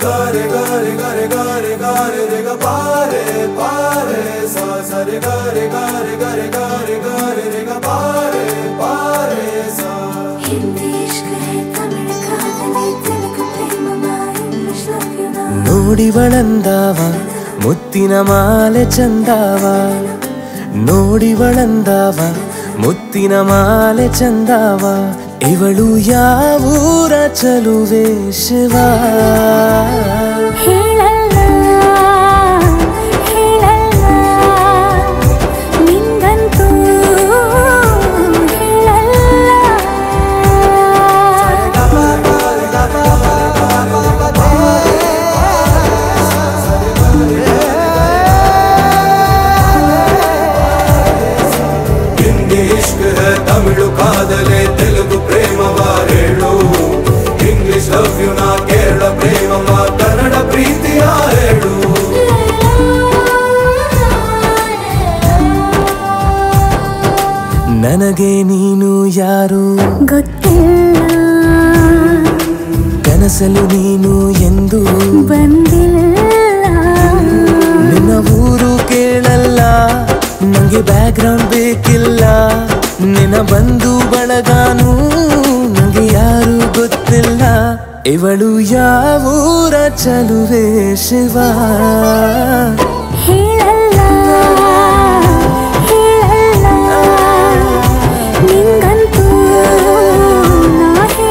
ಗಾರೆ ಗಾರೆ ಗಾರೆ ಗಾರೆ ಗಾರೆ ರೆ ಗ ಪಾರೆ ಪಾರೆ ಸಾ ಸರೆ ಗಾರೆ ಗಾರೆ ಗಾರೆ ಗಾರೆ ಗಾರೆ ರೆ ಗ ಪಾರೆ ಪಾರೆ ಸಾ ಹಿಂದಿ ಇಷ್ಕ ಹೈ ತಮಿಳ್ ಕಾದಲಿ ತೆಲುಗು ಪ್ರೇಮ ಇಂಗ್ಲಿಷ್ ಲವ್ ಯು ನಾ ನೋಡಿವಳಂದಾವ ಮುತ್ತಿನ ಮಾಲೆ ಚಂದಾವ ನೋಡಿವಳಂದಾವ ಮುತ್ತಿನ ಮಾಲೆ ಚಂದಾವ ಇವಳು ಯಾವೂರ ಚಲುವೆ ಶಿವ ಹೇಳಲ್ಲ ಹೇಳಲ್ಲ ನಿಂಗಂತೂ ಹಿಂದಿ ಇಷ್ಕ ಹೈ ತಮಿಳು ಕಾದಲೆ ತೆಲುಗು ಪ್ರೇಮವ ಹೇಳು ಇಂಗ್ಲಿಷ್ ಲವ್ ಯು ನಾ ಕೇರಳ ಪ್ರೇಮವ ಕನ್ನಡ ಪ್ರೀತಿಯ ಹೇಳು ನನಗೆ ನೀನು ಯಾರು ಗೊತ್ತಿಲ್ಲ ಕನಸಲು ನೀನು ಎಂದು ಬಂದಿಲ್ಲ ನಿನ್ನ ಊರು ಕೇಳಲ್ಲ ನಂಗೆ ಬ್ಯಾಕ್ ಗ್ರೌಂಡ್ ಬೇಕಿಲ್ಲ ನಿನ್ನ ಬಂಧು ಬಳಗಾನು ನಂಗೆ ಯಾರು ಗೊತ್ತಿಲ್ಲ ಇವಳು ಯಾವೂರ ಚಲುವೆ ಶಿವ ಹೇಳಲ್ಲ ಹೇಳಲ್ಲ ನಿಂಗಂತೂ ನಾ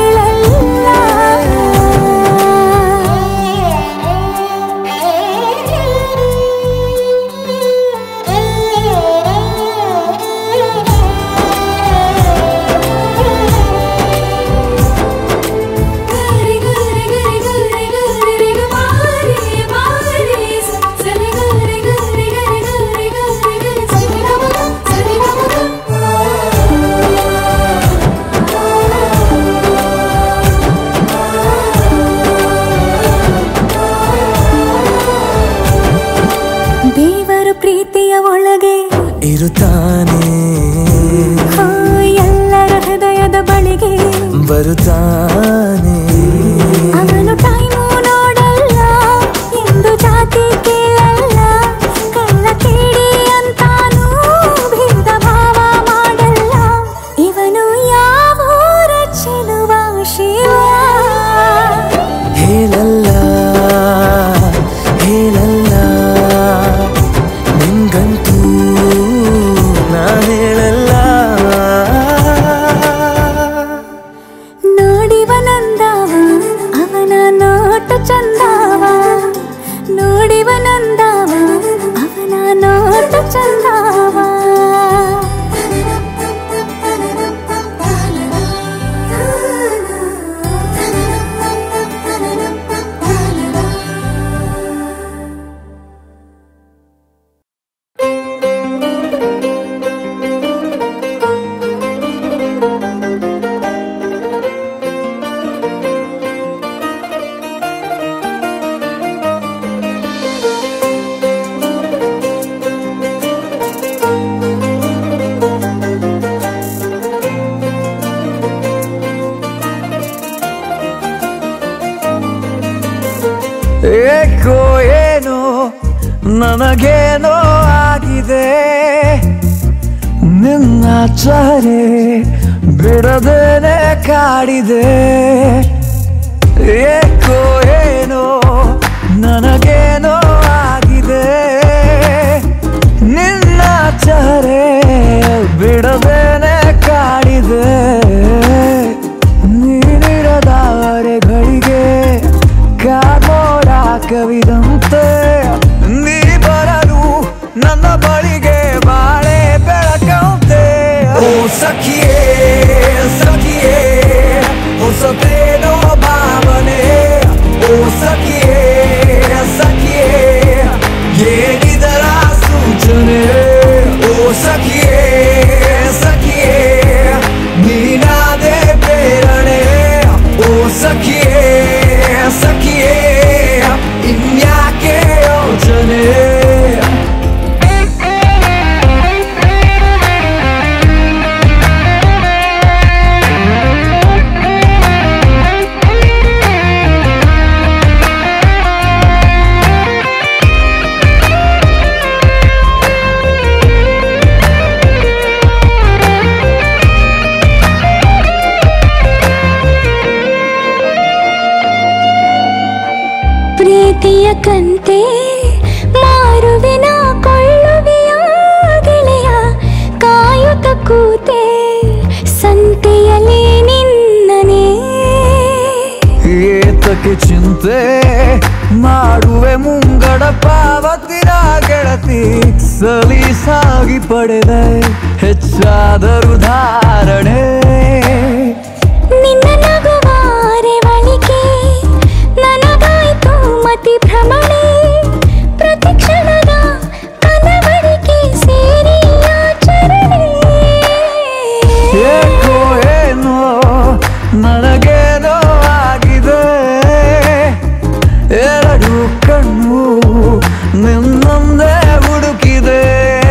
ದೇವರು ಪ್ರೀತಿಯ ಒಳಗೆ ಇರುತ್ತಾನೆ ಆ, ಎಲ್ಲರ ಹೃದಯದ ಬಳಿಗೆ ಬರುತ್ತಾನೆ ಅವನು ಟೈಮು ನೋಡಲ್ಲ ಎಂದು ಜಾತಿ ಕೇಳಲ್ಲ ಕಳ್ಳ ಕೇಳಿ ಅಂತಾನೂ ಭೇದ ಭಾವ ಮಾಡಲ್ಲ ಇವನು ಯಾವ ಊರ ಚೆಲುವ ಶಿವ ಹೇಳಲ್ಲ ಹೇಳಲ್ಲ ನಿಂಗಂತೂ ನಾ ಹೇಳಲ್ಲ ನೋಡಿವನಂದವ ಅವನ ನೋಟ ಚಂದವ ನೋಡಿವನಂದವ ಅವನ ನೋಟ ಚಂದವ ಏಕೋ ಏನೋ ನನಗೇನೋ ಆಗಿದೆ ನಿನ್ನ ಚಹರೆ ಬಿಡದೇನೆ ಕಾಡಿದೆ ಏಕೋ ಏನೋ ನನಗೇನೋ ಆಗಿದೆ ನಿನ್ನ ಚಹರೆ ಬಿಡದೇನೆ ಕಾಡಿದೆ ನೀನಿರದಾವರೆಗಳಿಗೆ ಕಾಗೋಡ ಕವಿದಂತೆ ನೀ ಬರಲು ನನ್ನ ಬಳಿಗೆ ಬಾಳೆ ಬೆಳಕಂತೆ ಓ ಸಖಿಯೇ ಸಖಿಯೇ ಹೊಸತೇನೋ ಭಾವನೆ ಓ ಸಖಿಯೇ ಸಖಿಯೇ ಏನಿದರ ಸೂಚನೆ ಓ ಸಖಿಯೇ ಸಖಿಯೇ ನೀನಾದೆ ಪ್ರೇರಣೆ ಓ ಸಖಿಯೇ ಸಖಿಯೇ ಇನ್ಯಾಕೆ ಯೋಚನೆ ಆ ಪ್ರೀತಿಯ ಕಂತೆ ಮಾರುವೆನ ಕೊಳ್ಳುವೆಯ ಗೆಳೆಯ ಕಾಯುತ್ತ ಕೂತೆ ಸಂತೆಯಲ್ಲಿ ನಿನ್ನನೇ ಏತಕ್ಕೆ ಚಿಂತೆ ಮಾಡುವೆ ಮುಂಗಡ ಪಾವತಿನ ಗೆಳತಿ ಸಲೀಸಾಗಿ ಪಡೆದೆ ಹೆಚ್ಚಾದರೂ ಧಾರಣೆ ನಿನ್ನ ನಗುವಾರೆ ಬಳಿಕೆ ನನಗಾಯ್ತು ಮತಿ ಭ್ರಮಣೆ ಪ್ರತಿ ಕ್ಷಣದ ಕನವರಿಕೆ ಸೇರಿ ಆಚರಣೆ ಏಕೋ ಏನೋ ನನಗೇನೋ ಆಗಿದೆ ಎರಡು ಕಣ್ಣು ನಿನ್ನೊಂದೇ ಹುಡುಕಿದೆ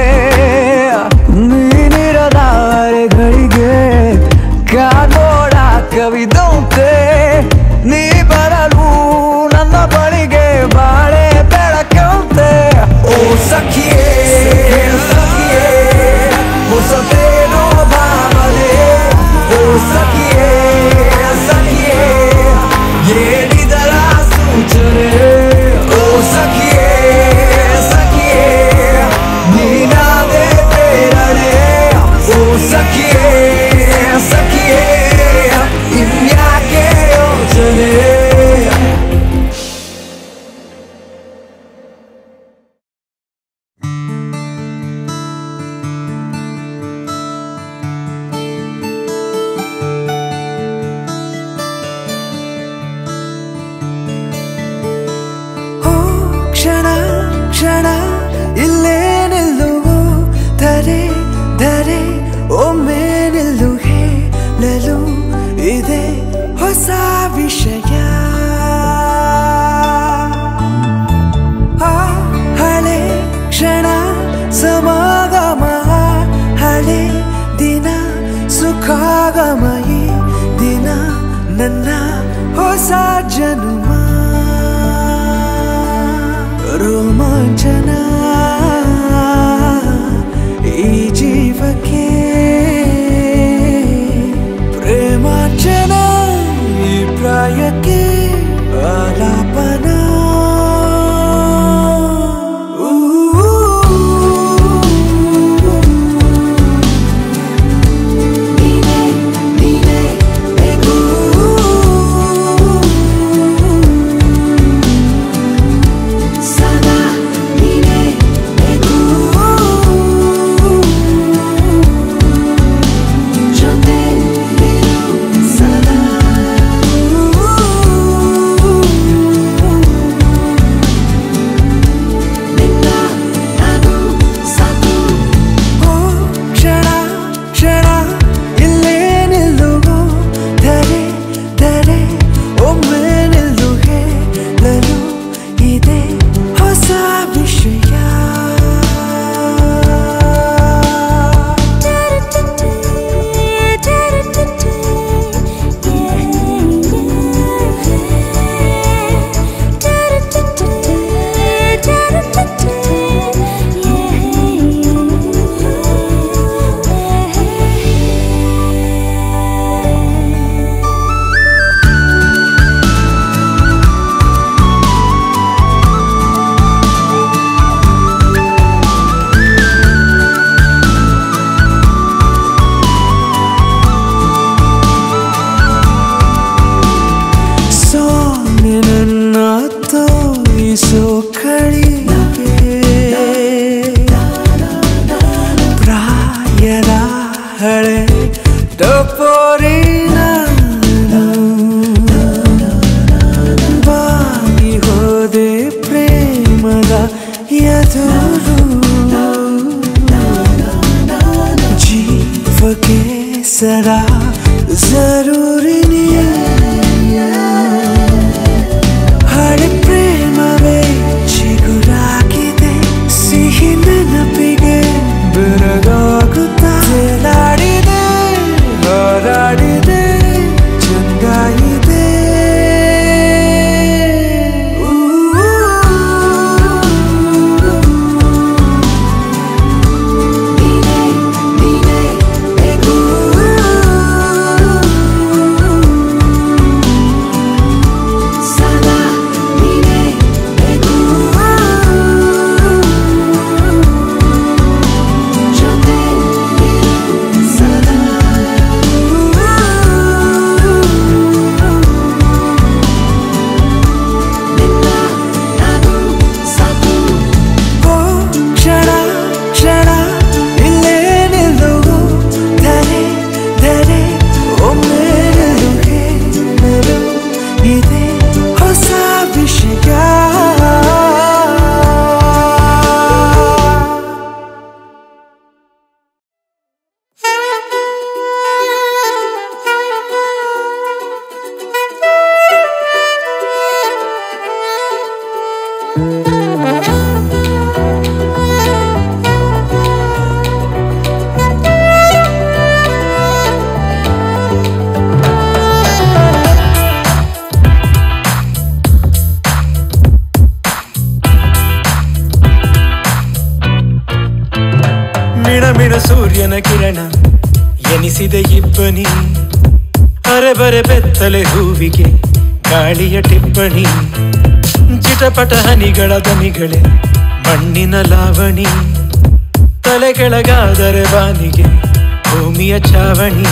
ನೀನಿರದಾರೆಗಳಿಗೆ ಕಾಗೋಡ ಕವಿದಂತೆ ನೀ ಬರಲು ನನ್ನ ಬಳಿಗೆ ಬಾಳೆ ಬೆಳಕಂತೆ ಓ ಸಖಿಯೇ ಸಖಿಯೇ ಹೊಸತೇನೋ ಭಾವನೆ ಓ ಸಖಿಯೇ ಸಖಿಯೇ ಏನಿದರ ಸೂಚನೆ ಓ ಸಖಿಯೇ ಸಖಿಯೇ ನೀನಾದೆ ಪ್ರೇರಣೆ ಓ ಸಖಿಯೇ ಸಖಿಯೇ ಇನ್ಯಾಕೆ ಯೋಚನೆ ಓ ಕ್ಷಣ ಕ್ಷಣ ಇಲ್ಲೇ ನಿಲ್ಲುವು ಧರೆ ಧರೆ ಒಮ್ಮೆ ನಿಲ್ಲು ಹೇಳಲು ಇದೆ ಹೊಸ ವಿಷಯ ಆ ಹಳೆ ಕ್ಷಣ ಸಮಾಗಮ ಹಳೆ ದಿನ ಸುಖಾಗಮಯಿ ದಿನ ನನ್ನ ಹೊಸ ಜನುಮ ರೋಮಾಂಚನ ಈ ಜೀವಕ್ಕೆ ಪ್ರೇಮಾಂಚನ ಈ ಪ್ರಾಯಕ್ಕೆ ಆಲಾಪನ ನೀನೆ ನೀನೆ ಬೇಕು ಸೂರ್ಯನ ಕಿರಣ ಎನಿಸಿದೆ ಇಬ್ಬನಿ ಅರೆ ಬರೆ ಬೆತ್ತಲೆ ಹೂವಿಗೆ ಗಾಳಿಯ ಟಿಪ್ಪಣಿ ಚಿಟಪಟ ಹನಿಗಳ ದನಿಗಳೇ ಮಣ್ಣಿನ ಲಾವಣಿ ತಲೆ ಕೆಳಗಾದರೆ ಬಾನಿಗೆ ಭೂಮಿಯ ಚಾವಣಿ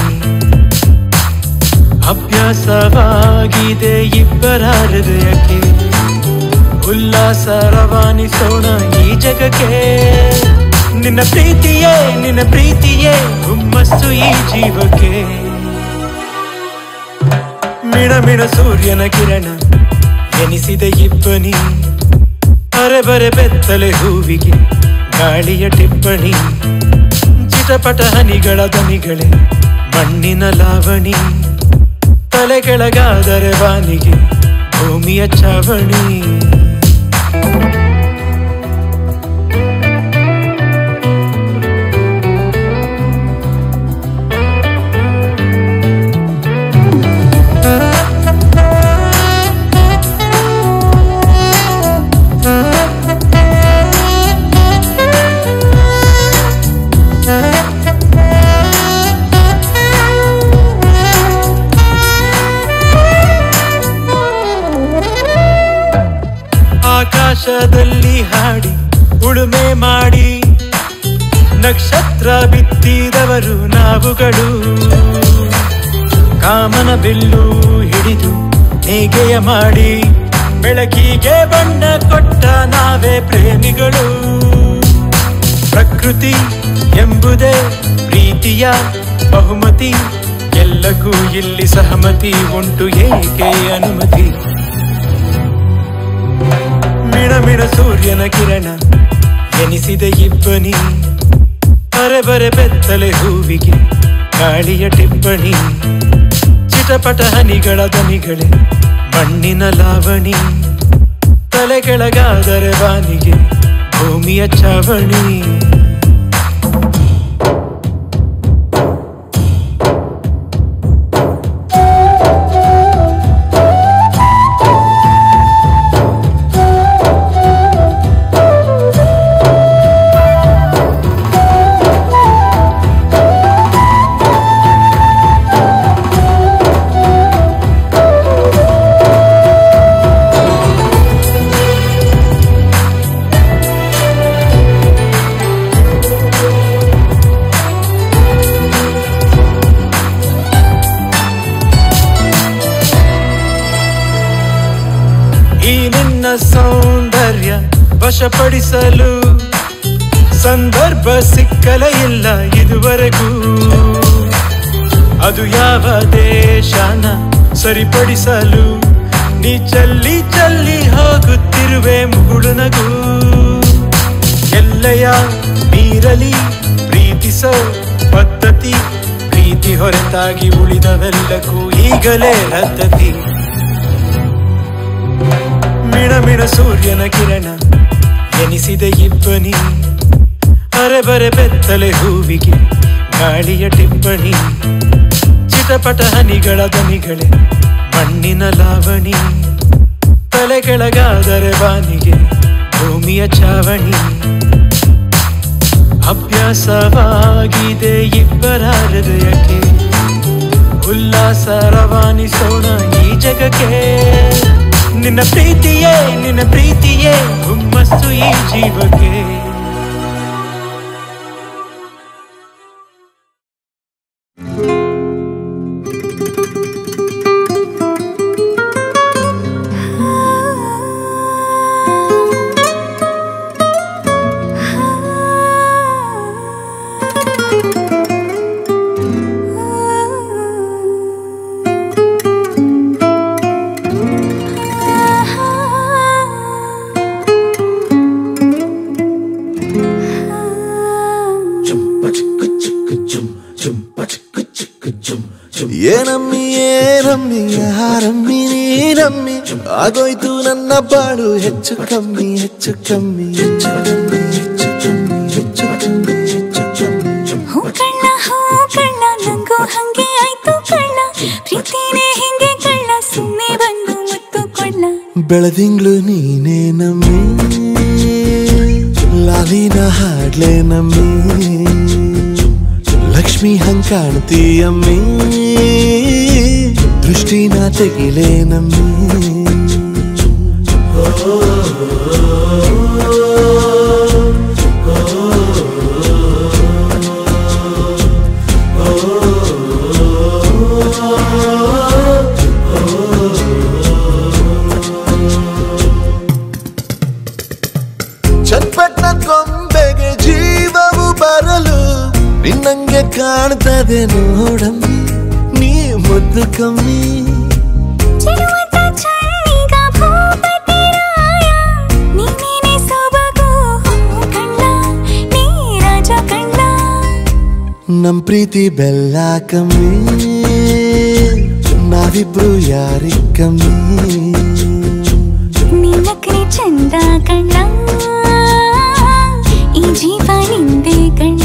ಅಭ್ಯಾಸವಾಗಿದೆ ಇಬ್ಬರ ಹೃದಯಕ್ಕೆ ಉಲ್ಲಾಸ ರವಾನಿಸೋಣ ಈ ಜಗಕ್ಕೆ ನಿನ್ನ ಪ್ರೀತಿಯೇ ನಿನ್ನ ಪ್ರೀತಿಯೇ ಹುಮ್ಮಸ್ಸು ಈ ಜೀವಕ್ಕೆ ಮಿಣ ಮಿಣ ಸೂರ್ಯನ ಕಿರಣ ಎನಿಸಿದೆ ಇಬ್ಬನಿ ಅರೆ ಬರೆ ಬೆತ್ತಲೆ ಹೂವಿಗೆ ಗಾಳಿಯ ಟಿಪ್ಪಣಿ ಚಿಟಪಟ ಹನಿಗಳ ದನಿಗಳೇ ಮಣ್ಣಿನ ಲಾವಣಿ ತಲೆ ಕೆಳಗಾದರೆ ಬಾನಿಗೆ ಭೂಮಿಯ ಚಾವಣಿ ಆಕಾಶದಲ್ಲಿ ಹಾಡಿ ಉಳುಮೆ ಮಾಡಿ ನಕ್ಷತ್ರ ಬಿತ್ತಿದವರು ನಾವುಗಳು ಕಾಮನ ಬಿಲ್ಲು ಹಿಡಿದು ನೇಗೆಯ ಮಾಡಿ ಬೆಳಕಿಗೆ ಬಣ್ಣ ಕೊಟ್ಟ ನಾವೇ ಪ್ರೇಮಿಗಳು ಪ್ರಕೃತಿ ಎಂಬುದೇ ಪ್ರೀತಿಯ ಬಹುಮತಿ ಎಲ್ಲಕ್ಕೂ ಇಲ್ಲಿ ಸಹಮತಿ ಉಂಟು ಏಕೆ ಅನುಮತಿ ಮಿಣ ಮಿಣ ಸೂರ್ಯನ ಕಿರಣ ಎನಿಸಿದೆ ಇಬ್ಬನಿ ಅರೆ ಬರೆ ಬೆತ್ತಲೆ ಹೂವಿಗೆ ಗಾಳಿಯ ಟಿಪ್ಪಣಿ ಚಿಟಪಟ ಹನಿಗಳ ದನಿಗಳೇ ಮಣ್ಣಿನ ಲಾವಣಿ ತಲೆ ಕೆಳಗಾದರೆ ಬಾನಿಗೆ ಭೂಮಿಯ ಚಾವಣಿ ಈ ನಿನ್ನ ಸೌಂದರ್ಯ ವಶಪಡಿಸಲು ಸಂದರ್ಭ ಸಿಕ್ಕಲೇ ಇಲ್ಲ ಇದುವರೆಗೂ ಅದು ಯಾವ ದೇಶನ ಸರಿಪಡಿಸಲು ನೀ ಚಲ್ಲಿ ಚಲ್ಲಿ ಹೋಗುತ್ತಿರುವೆ ಮುಗುಳು ನಗು ಎಲ್ಲೆಯ ಮೀರಲಿ ಪ್ರೀತಿಸೋ ಪದ್ಧತಿ ಪ್ರೀತಿ ಹೊರತಾಗಿ ಉಳಿದವೆಲ್ಲಕ್ಕೂ ಈಗಲೇ ರದ್ದತಿ ಮಿಣ ಮಿಣ ಸೂರ್ಯನ ಕಿರಣ ಎನಿಸಿದೆ ಇಬ್ಬನಿ ಅರೆ ಬರೆ ಬೆತ್ತಲೆ ಹೂವಿಗೆ ಗಾಳಿಯ ಟಿಪ್ಪಣಿ ಚಿಟಪಟ ಹನಿಗಳ ದನಿಗಳೇ ಮಣ್ಣಿನ ಲಾವಣಿ ತಲೆ ಕೆಳಗಾದರೆ ಬಾನಿಗೆ ಭೂಮಿಯ ಚಾವಣಿ ಅಭ್ಯಾಸವಾಗಿದೆ ಇಬ್ಬರ ಹೃದಯಕ್ಕೆ ಉಲ್ಲಾಸ ರವಾನಿಸೋಣ ಈ ಜಗಕ್ಕೆ ನಿನ್ನ ಪ್ರೀತಿಯೇ ನಿನ್ನ ಪ್ರೀತಿಯೇ ಹುಮ್ಮಸ್ಸು ಈ ಜೀವಕ್ಕೆ ಏನಮ್ಮಿ ಏನಮ್ಮಿ ಯಾರಮ್ಮಿ ನೀನಮ್ಮಿ ಆಗೋಯ್ತು ನನ್ನ ಬಾಳು ಹೆಚ್ಚು ಕಮ್ಮಿ ಹೆಚ್ಚು ಕಮ್ಮಿ ಹೆಚ್ಚು ಕಮ್ಮಿ ಹೆಚ್ಚು ಕಮ್ಮಿ ಹೆಚ್ಚು ಕಮ್ಮಿ ಹೆಚ್ಚು ಕಮ್ಮಿ ಹೂ ಕಳ್ಳ ಹೂ ಕಳ್ಳ ನಂಗೂ ಹಂಗೆ ಆಯ್ತು ಕಳ್ಳ ಪ್ರೀತಿನೇ ಹಿಂಗೆ ಕಳ್ಳ ಸುಮ್ಮನೆ ಬಂದು ಮುತ್ತು ಕೊಳ್ಳ ಬೆಳದಿಂಗ್ಳು ನೀನೇ ನಮ್ಮಿ ಲಾಲಿನ ಹಾಡ್ಲೆ ನಮ್ಮಿ ರಶ್ಮಿ ಹಂಗ್ ಕಾಣ್ತೀಯಮ್ಮಿ ದೃಷ್ಟಿನ ತೆಗಿಲೇ ನಮ್ಮಿ ಚಟ್ಪಟ್ನ ಗೊಂಬೆಗೆ ಜೀವವು ಬರಲು ನಿನ್ನಂಗೆ ಕಾಣ್ತದೆ ನೋಡಮ್ಮಿ ನೀ ಮುದ್ದು ಕಮ್ಮಿ ಚೆಲುವಂತ ಚನ್ನೀಗ ಭೂಪತಿ ರಾಯ ನೀನೇನೆ ಸೊಬಗು ಕಣ್ಣ ನೀ ರಾಜ ಕಣ್ಣ ನಮ್ ಪ್ರೀತಿ ಬೆಲ್ಲ ಕಮ್ಮಿ ನಾವಿಬ್ರು ಯಾರಿ ಕಮ್ಮಿ ನಿನ್ನಕ್ರೆ ಚಂದ ಕಣ್ಣ ಈ ಜೀವ ನಿಂದೆ ಕಣ್ಣ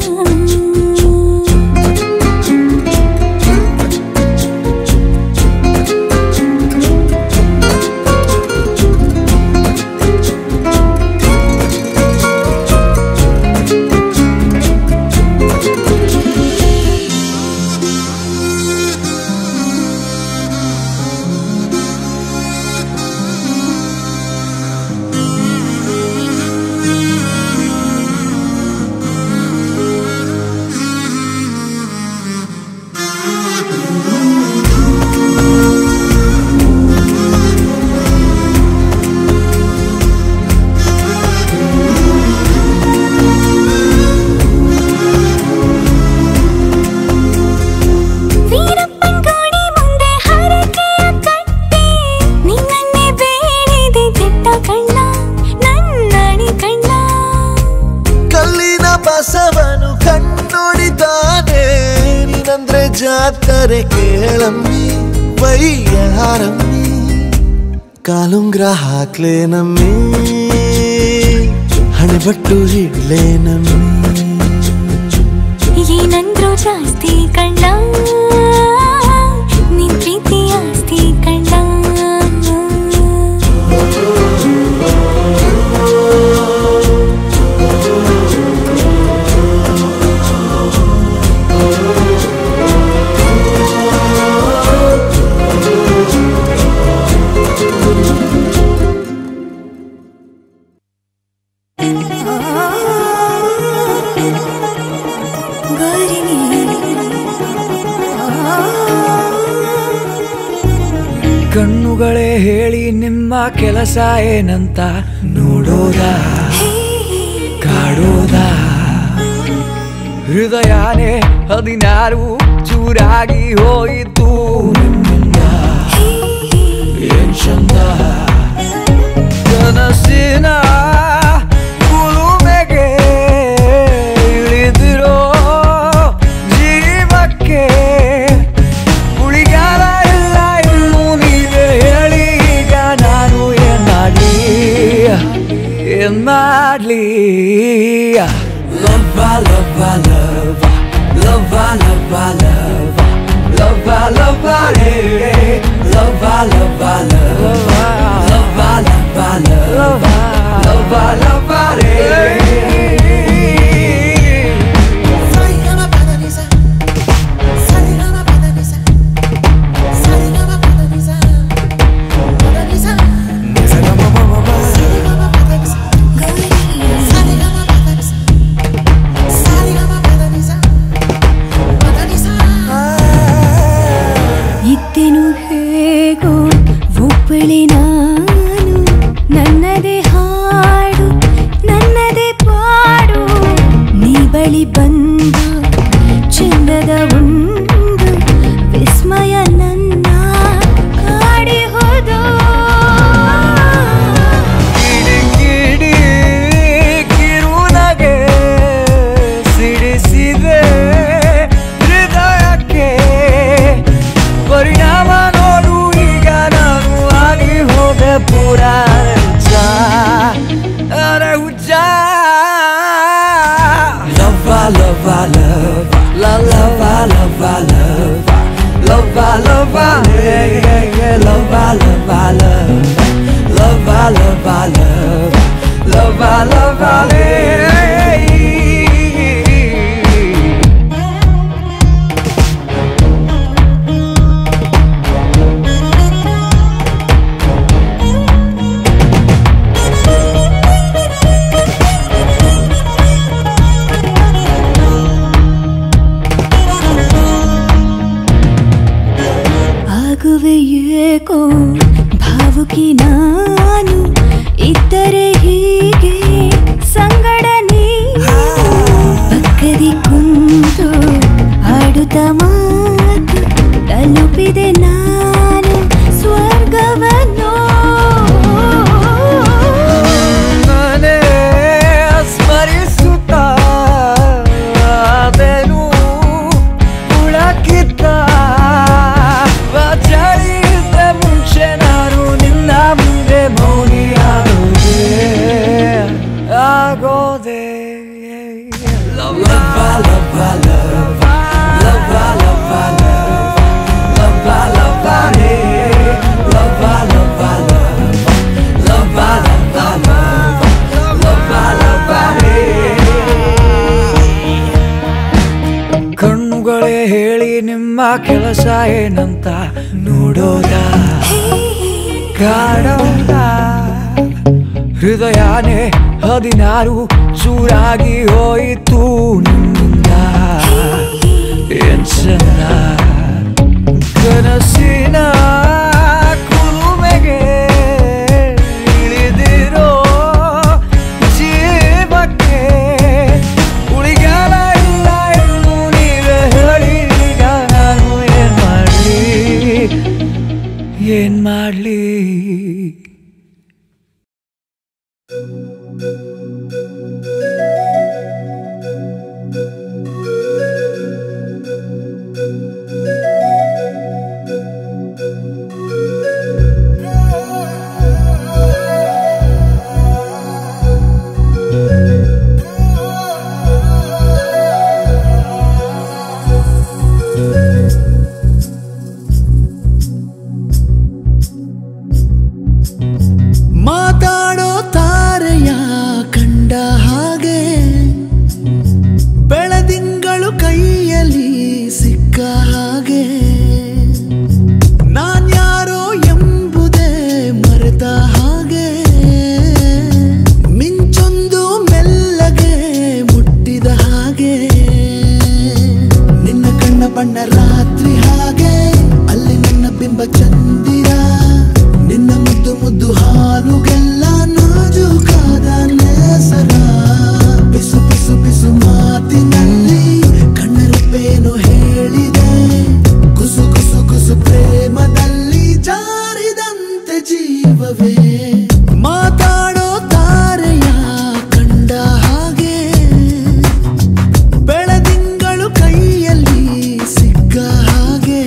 ವೀರಪ್ಪನ್ ಗೋಡಿ ಮುಂದೆ ಹರಕೆಯ ಕಟ್ಟಿ ನಿನ್ನನ್ನೇ ಬೇಡಿದೆ ದಿಟ್ಟ ಕಣ್ಣ ನನ್ನಣಿ ಕಣ್ಣ ಕಲ್ಲಿನ ಬಸವನು ಕಣ್ಣೊಡಿತಾನೆ ನೀನಂದ್ರೆ ಜಾತ್ರೆ ಕೇಳಮ್ಮಿ ವೈಯಾರಮ್ಮಿ ಕಾಲುಂಗ್ರ ಹಾಕ್ಲೇ ನಮ್ಮಿ ಹಣೆಬಟ್ಟು ಇಡ್ಲೇ ನಮ್ಮಿ ಏನಂದ್ರು ಜಾಸ್ತಿ ಕಣ್ಣ ನಿನ್ ಪ್ರೀತಿ ಆಸ್ತಿ ಕಣ್ಣ ಕಣ್ಣುಗಳೇ ಹೇಳಿ ನಿಮ್ಮ ಕೆಲಸ ಏನಂತ ನೋಡೋದ ಕಾಡೋದ ಹೃದಯನೇ ಹದಿನಾರು ಚೂರಾಗಿ ಹೋಯಿತು ನಿಮ್ಮಿಂದ ಏನ್ ಚಂದ ಕನಸಿನ ಕುಲುಮೆಗೆ ಇಳಿದಿರೋ ಜೀವಕ್ಕೆ ಉಳಿಗಾಲ ಇಲ್ಲ ಇನ್ನು ನೀವೇ ಹೇಳಿ ಈಗ ನಾನು ಏನ್ ಮಾಡ್ಲಿ ಏನ್ ಮಾಡ್ಲಿ ಲವ್ವ ಲವ್ವ ಲವ್ವ ಲವ್ವ ಲವ್ವ ಲವ್ವ ಲವ್ವ ಲವ್ವ ರೇ ಲವ್ವ ಲವ್ವ ಲವ್ವ ಲವ್ವ ಲವ್ವ ಲವ್ವ ಲವ್ವ ಲವ್ವ ರೇ ಇದ್ದೆನು ಹೇಗೋ ಒಬ್ಬಳೆ ನಾನು ನನ್ನದೇ ಹಾಡು ನನ್ನದೇ ಪಾಡು ನೀ ಬಳಿ ಬಂದು ಚಂದದ ಒಂದು ವಿಸ್ಮಯ ನನ್ನ ಕಾಡಿ ಹೋದೋ ಕಿಡಿಕಿಡಿ ಕಿರುನಗೆ ಸಿಡಿಸಿದೆ ಹೃದಯಕ್ಕೆ ಪರಿಣಾಮ ನೋಡು ಈಗ ನಾನು ಆಗಿ ಹೋದೆ ಪೂರ ಹುಚ್ಚ ಅರೆ ಹುಚ್ಚ ಲವ್ವ ಲವ್ವ ಲವ್ವ ಲವ್ವ ಲವ್ವ ಲವ್ವ ಲವ್ವ ಲವ್ವ ಲವ್ವ ಲವ್ವ ಲವ್ವ ಲವ್ವ ಲವ್ವ ಲವ್ವ ಲವ್ವ ಲವ್ವ ಏಕಾಕಿ ನಾನು ಇದ್ದರೆ ಹೀಗೆ ಸಂಗಡ ನೀನು ಪಕ್ಕದಿ ಕುಂತು ಆಡುತ್ತ ಮಾತು ತಲುಪಿದೆ ನಾನು ಸ್ವರ್ಗವನ್ನು ನಾನೇ ಸ್ಮರಿಸುತ್ತ ಆದೆನು ಹುಳಕ್ಕಿದ್ದ ಚಳಿಯಿದ್ದ ಮುಂಚೆ ನಾನು ನಿನ್ನ ಮುಂದೆ ಮೌನಿಯಾಗೋದೆ ಆಗೋದೆ Love, love, love, love, love, love, love, love, love, love, hey. love, love, love. Love, love, love, love, love, hey. ಕಣ್ಣುಗಳೇ ಹೇಳಿ ನಿಮ್ಮ ಕೆಲಸ ಏನಂತ ನೋಡೋದ ಕಾಡೋದ ಹೃದಯನೇ ಹದಿನಾರು ಚೂರಾಗಿ ಹೋಯಿತು ನಿಮ್ಮಿಂದ ಏನ್ ಚೆನ್ನ ಕನಸಿನ ಕುಲುಮೆಗೆ ಇಳಿದಿರೋ ಜೀವಕ್ಕೆ ಉಳಿಗಾಲ ಇಲ್ಲ ಎಂದು ನೀವೇ ಹೇಳಿ ಈಗ ನಾನು ಏನ್ ಮಾಡ್ಲಿ ಏನ್ ಮಾಡ್ಲಿ ಮಾತಾಡೋ ತಾರೆಯ ಕಂಡ ಹಾಗೆ ಬೆಳದಿಂಗಳು ಕೈಯಲ್ಲಿ ಸಿಕ್ಕ ಹಾಗೆ ನಾನ್ಯಾರೋ ಎಂಬುದೇ ಮರೆತ ಹಾಗೆ ಮಿಂಚೊಂದು ಮೆಲ್ಲಗೆ ಮುಟ್ಟಿದ ಹಾಗೆ ನಿನ್ನ ಕಣ್ಣ ಬಣ್ಣ ರಾತ್ರಿ ಹಾಗೆ ಅಲ್ಲಿ ನನ್ನ ಬಿಂಬ ಚಂದಿರ ನಿನ್ನ ಮುದ್ದು ಮುದ್ದು ಹಾಲುಗೆಲ್ಲ ನಾಜೂಕಾದ ನೇಸರ ಬಿಸು ಬಿಸು ಬಿಸು ಮಾತಿನಲ್ಲಿ ಕಣ್ಣರುಪೇನು ಹೇಳಿದೆ ಕುಸು ಕುಸು ಕುಸು ಪ್ರೇಮದಲ್ಲಿ ಜಾರಿದಂತೆ ಜೀವವೇ ಮಾತಾಡೋ ತಾರೆಯ ಕಂಡ ಹಾಗೆ ಬೆಳದಿಂಗಳು ಕೈಯಲ್ಲಿ ಸಿಕ್ಕ ಹಾಗೆ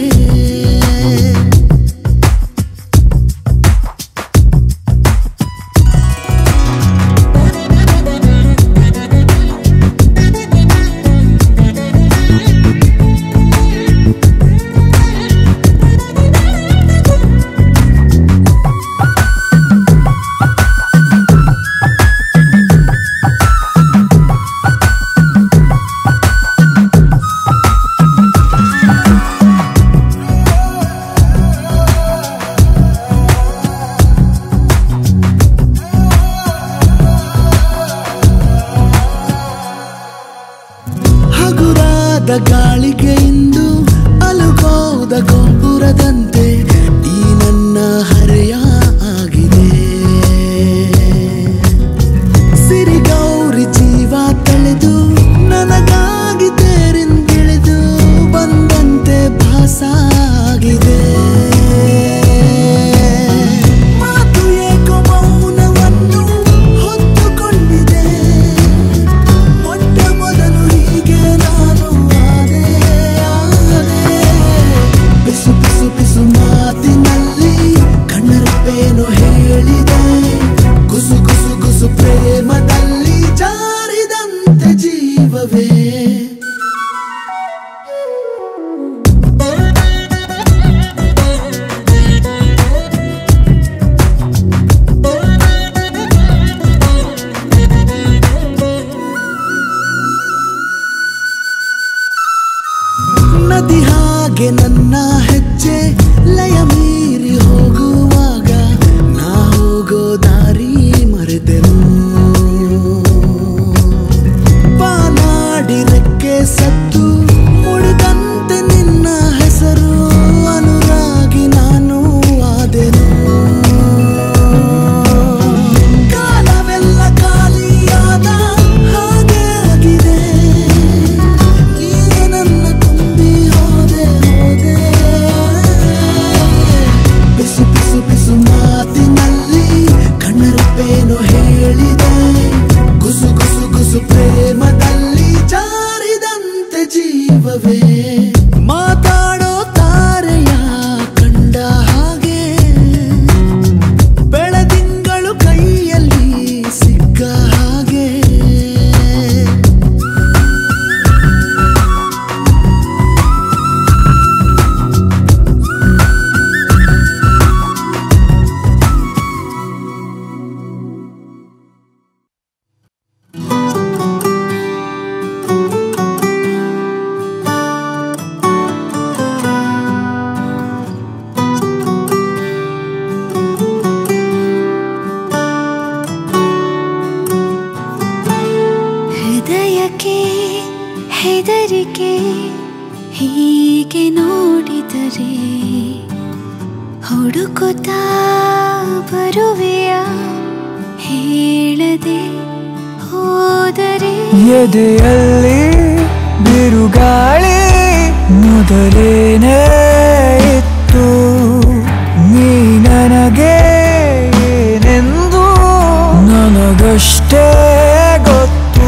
ಹುಡುಕುತ್ತಾ ಬರುವೆಯ ಹೇಳದೆ ಹೋದರೆ ಎದೆಯಲ್ಲಿ ಬಿರುಗಾಳಿ ಮೊದಲೇನೇ ಇತ್ತು ನೀ ನನಗೆ ಏನೆಂದು ನನಗಷ್ಟೇ ಗೊತ್ತು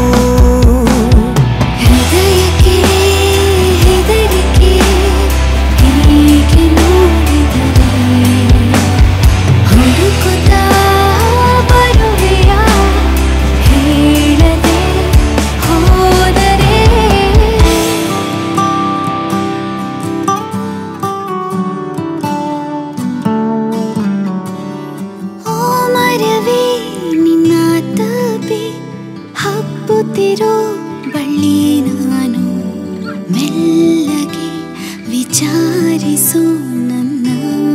ಹೃದಯಕ್ಕೆ ಹೆದರಿಕೆ ಹೀಗೆ ನೋಡಿದರೆ ಹುಡುಕುತ್ತಾ ಬರುವೆಯ ಹೇಳದೆ ಹೋದರೆ ಓ ಮರವೇ ನಿನ್ನ ತಪಿ ಹಬ್ಬುತ್ತಿರೋ ಬಳ್ಳಿ ನಾನು ಮೆಲ್ಲಗೆ ವಿಚಾರಿಸು ನನ್ನ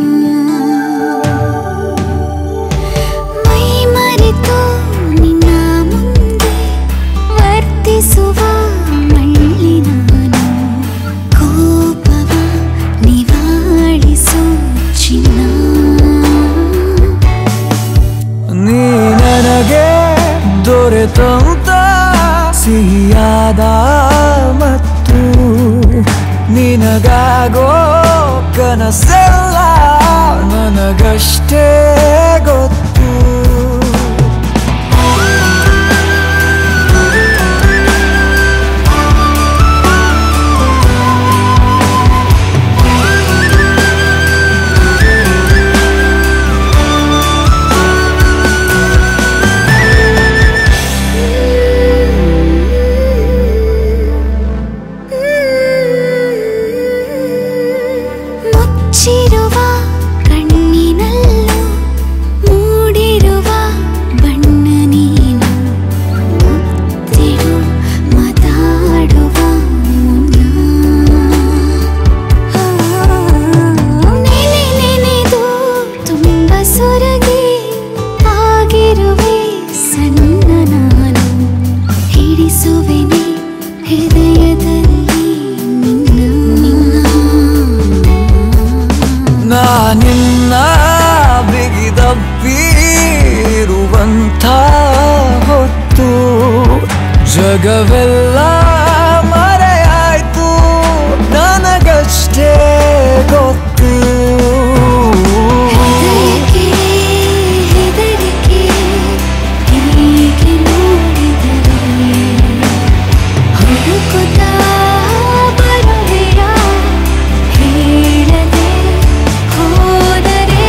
ಮೈ ಮರೆತು ನಿನ್ನ ಮುಂದೆ ವರ್ತಿಸುವ ಮಳ್ಳಿ ನಾನು ಕೋಪವ ನಿವಾಳಿಸು ಚಿನ್ನ ನೀ ನನಗೆ ದೊರೆತಂತ ಸಿಹಿಯಾದ ಮತ್ತು ನಿನಗಾಗೋ ಕನಸೆಲ್ಲ ನನಗಷ್ಟೇ ಗೊತ್ತು ಮುಚ್ಚಿರುವ ಕಣ್ಣಿನಲ್ಲೂ ಮೂಡಿರುವ ಬಣ್ಣ ನೀನು ಮುತ್ತಿಡು ಮಾತಾಡುವ ಮುನ್ನ ನೆನೆ ನೆನೆದು ತುಂಬ ಸೊರಗಿ ಆಗಿರುವೆ ಸಣ್ಣ ನಾನು ಹಿಡಿಸುವೆನೆ ಹೃದಯದಲ್ಲಿ ನಿನ್ನ ನಾ ನಿನ್ನ ಬಿಗಿದಪ್ಪಿರುವಂಥ ಹೊತ್ತು ಜಗವೆಲ್ಲ ಮರೆಯಾಯ್ತು ನನಗಷ್ಟೇ ಗೊತ್ತು ಹೃದಯಕ್ಕೆ ಹೆದರಿಕೆ ಹೀಗೆ ನೋಡಿದರೆ ಹುಡುಕುತ್ತಾ ಬರುವೆಯ ಹೇಳದೆ ಹೋದರೆ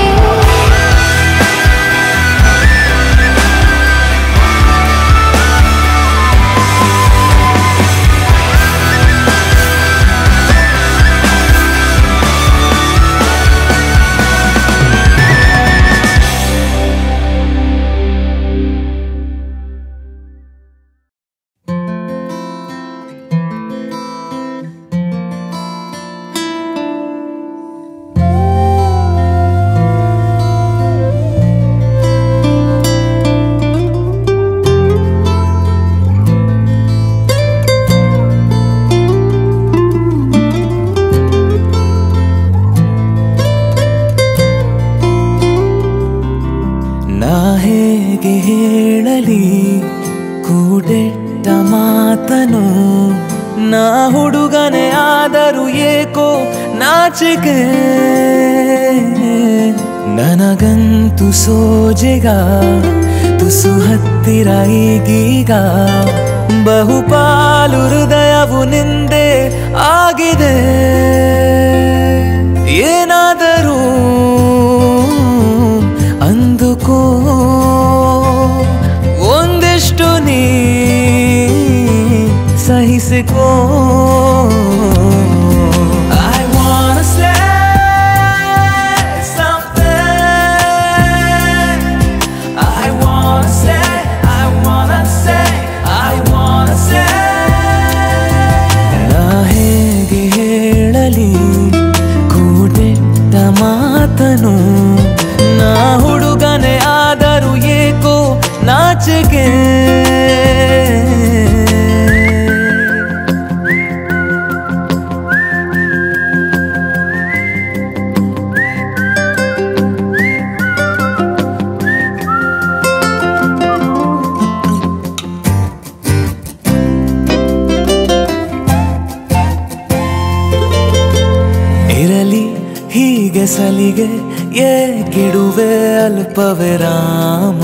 ನಾ ಹೇಗೆ ಹೇಳಲಿ ಕೂಡೆಟ್ಟ ಮಾತನು ನಾ ಹುಡುಗನೆ ಆದರೂ ಏಕೋ ನಾಚಿಕೆ ನನಗಂತೂ ಸೋಜೆಗ ತುಸು ಹತ್ತಿರ ಈಗೀಗ ಬಹುಪಾಲು ಹೃದಯವು ನಿಂದೆ ಆಗಿದೆ ಏನಾದರೂ ಅಂದುಕೋ ಒಂದಿಷ್ಟು ನೀ ಸಹಿಸಿಕೋ I wanna say something. I wanna say, I wanna say, I wanna say. ನಾ ಹೇಗೆ ಹೇಳಲಿ ಕೂಡೆಟ್ಟ ಮಾತನು ನಾ ಹುಡುಗನೆ ಆದರೂ ಏಕೋ ನಾಚಿಕೆ ಮೀಸಲಿಗೆ ಏಗಿಡುವೆ ಅಲ್ಪವೇ ರಾಮ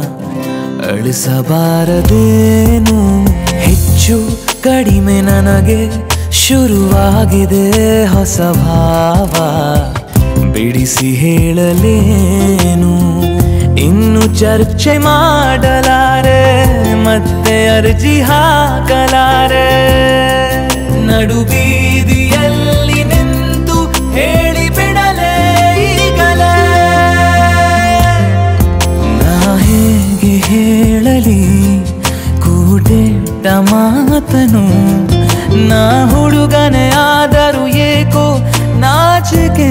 ಅಳಿಸಬಾರದೇನು ಹೆಚ್ಚು ಕಡಿಮೆ ನನಗೆ ಶುರುವಾಗಿದೆ ಹೊಸ ಭಾವ ಬಿಡಿಸಿ ಹೇಳಲೇನು ಇನ್ನು ಚರ್ಚೆ ಮಾಡಲಾರೆ ಮತ್ತೆ ಅರ್ಜಿ ಹಾಕಲಾರೆ ನಡು ಬೀದಿಯಲ್ಲಿ ನಿಂತು ಹೇಳಿ ಬಿಡಲೇ ಈಗಲೇ ನಾ ಹೇಗೆ ಹೇಳಲಿ ಕೂಡೆಟ್ಟ ಮಾತನು ನಾ ಹುಡುಗನೆ ಆದರೂ ಏಕೋ ನಾಚಿಕೆ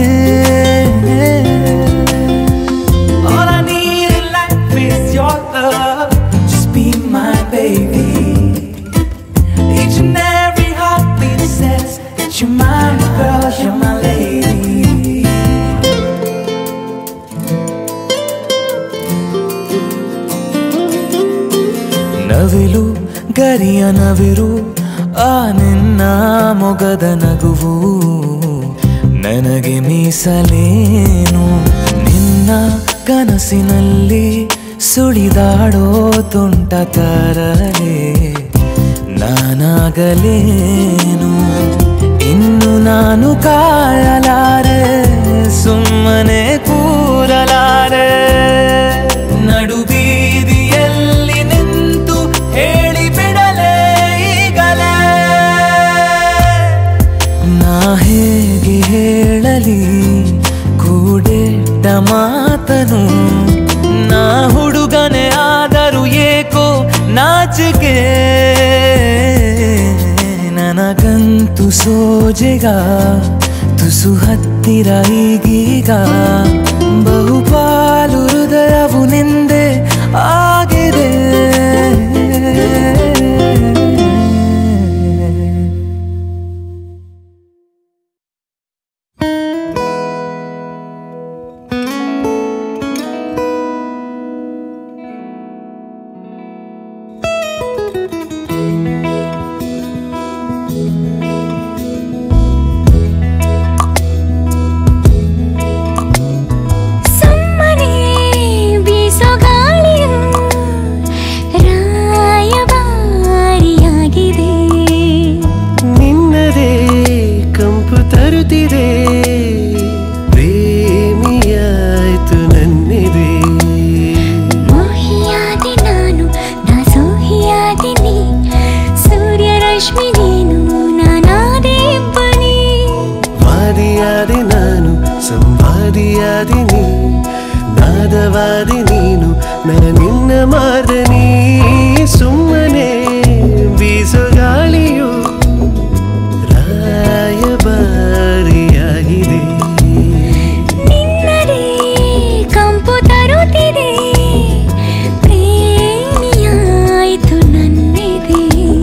All I need in life is your love. Just be my baby. Each and every heartbeat says that you're my girl, you're my lady. ನವಿಲು ಗರಿಯ ನವಿರು ಆ ನಿನ್ನ ಮೊಗದ ನಗುವು ನನಗೆ ಮೀಸಲೇನು ನಿನ್ನ ಕನಸಿನಲ್ಲಿ ಸುಳಿದಾಡೋ ತುಂಟ ತರಲೆ ನಾನಾಗಲೇನು ಇನ್ನು ನಾನು ಕಾಯಲಾರೆ ಸುಮ್ಮನೆ ಕೂರಲಾರೆ ನಡು ಬೀದಿಯಲ್ಲಿ ನಿಂತು ಹೇಳಿ ಬಿಡಲೇ ಈಗಲೇ ನಾ ಹೇಗೆ ಹೇಳಲಿ ಕೂಡೆಟ್ಟ ಮಾತನು ನಾ ಹುಡುಗನೆ ಆದರೂ ಏಕೋ ನಾಚಿಕೆ ನನಗಂತೂ ಸೋಜೆಗ ತುಸು ಹತ್ತಿರ ಈಗೀಗ ಬಹುಪಾಲು ಹೃದಯವು ನಿಂದೆ ಆಗಿದೆ ಸುಮ್ಮನೆ ಬೀಸೋ ಗಾಳಿಯು ರಾಯಭಾರಿಯಾಗಿದೆ ನಿನ್ನದೇ ಕಂಪು ತರುತ್ತಿದೆ ಪ್ರೇಮಿಯಾಯ್ತು ನನ್ನಿದೆ ಮೋಹಿಯಾದೆ ನಾನು ನಾ ಸೋಹಿಯಾದಿನಿ ಸೂರ್ಯ ರಶ್ಮಿ ನೀನು ನಾನಾದೆ ಬನಿ ವಾದಿಯಾದೆ ನಾನು ಸಂವಾದಿಯಾದೆ ನೀ ನಾದವಾದಿ ನೀನು ನನ್ನ ನಿನ್ನ ಮಾದನಿ ಸುಮ್ಮನೆ ಬೀಸೋ ಗಾಳಿಯು ರಾಯಭಾರಿಯಾಗಿದೆ ನಿನ್ನದೇ ಕಂಪು ತರುತ್ತಿದೆ ಪ್ರೇಮಿಯಾಯ್ತು ನನ್ನಿದೆ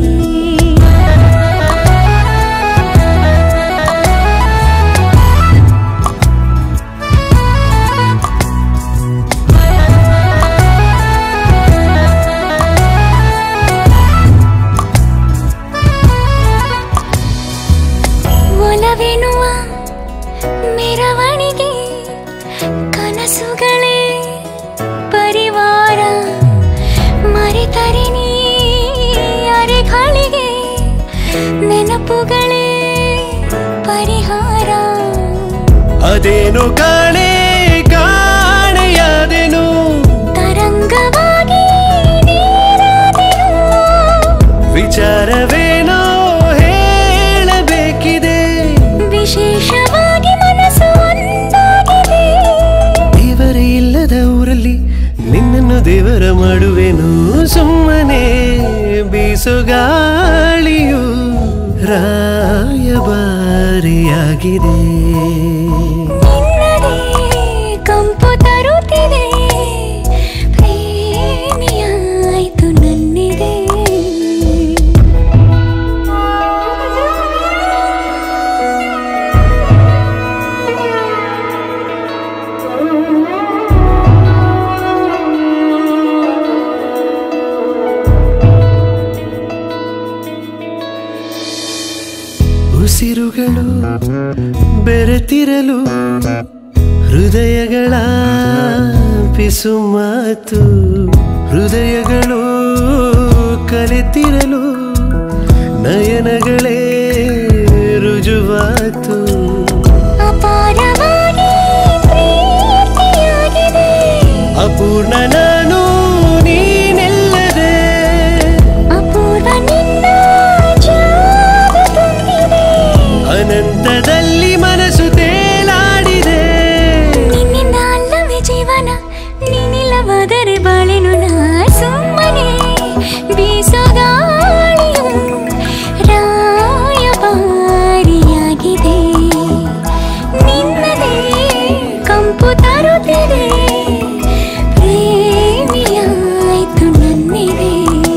ಒಲವೆನ್ನುವ ಮೆರವಣಿಗೆ ಕನಸುಗಳೇ ಪರಿವಾರ ಮರೆತರೆ ನೀ ಅರೆಗಳಿಗೆ ನೆನಪುಗಳೇ ಪರಿಹಾರ ಅದೇನು ಕಾಣೆ ಕಾಣೆಯಾದೆನು ತರಂಗವಾಗಿ ನೀರಾದೆನು ವಿಚಾರವೇನೋ ಹೇಳಬೇಕಿದೆ ವಿಶೇಷವಾಗಿ ಮನಸ್ಸು ಒಂದಾಗಿದೆ ದೇವರೇ ಇಲ್ಲದ ಊರಲ್ಲಿ ನಿನ್ನನ್ನು ದೇವರ ಮಾಡುವೆನು ಸುಮ್ಮನೆ ಬೀಸುಗಾಳಿಯು ರಾಯಭಾರಿಯಾಗಿದೆ ನಿನ್ನದೇ ಕಂಪು ತರುತ್ತಿದೆ ಪ್ರೇಮಿಯಾಯ್ತು ನನ್ನಿದೆ ಉಸಿರುಗಳು ಬೆರೆತಿರಲು ಹೃದಯಗಳ ಪಿಸು ಮಾತು ಹೃದಯಗಳು ಕಲಿತಿರಲು ನಯನಗಳೇ ರುಜುವಾತು ಅಪಾರವಾಗಿ ಪ್ರೀತಿಯಾಗಿದೆ ಅಪೂರ್ಣ ನಾನು ನೀನೆಲ್ಲದೆ ಅಪೂರ್ವ ನಿನ್ನ ಜಾದು ತುಂಬಿದೆ ಅನಂತದಲ್ಲಿ ಮನಸ್ಸು ತೇಲಾಡಿದೆ ನಿನ್ನಿಂದ ಅಲ್ಲವೇ ಜೀವನ ನೀನಿಲ್ಲವಾದರೆ ಬಾಳೆನು ನಾ ಸುಮ್ಮನೆ ಬೀಸೋ ಗಾಳಿಯು ರಾಯಭಾರಿಯಾಗಿದೆ ನಿನ್ನದೇ ಕಂಪು ತರುತ್ತಿದೆ ಪ್ರೇಮಿಯಾಯ್ತು ನನ್ನಿದೆ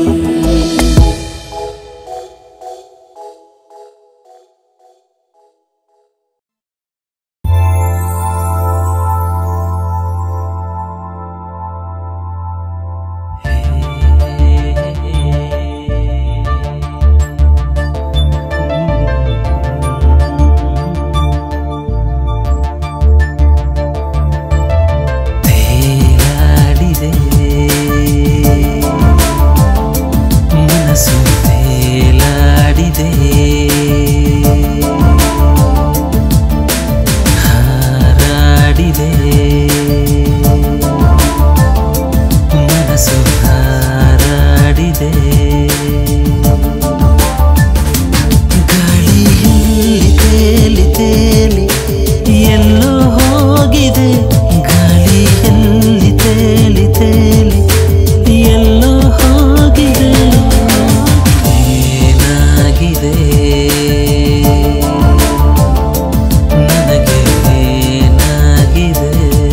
ತೇಲಾಡಿದೆ ಮನಸ್ಸು ತೇಲಾಡಿದೆ ಹಾರಾಡಿದೆ ಮನಸ್ಸು ಹಾರಾಡಿದೆ ಗಾಳಿಯಲ್ಲಿ ತೇಲಿ ತೇಲಿ ಎಲ್ಲೋ ಹೋಗಿದೆ ಗಾಳಿಯಲ್ಲಿ ತೇಲಿ ತೇಲಿ ಎಲ್ಲೋ ಹೋಗಿದೆ ಏನಾಗಿದೆ ನನಗೆ ಏನಾಗಿದೆ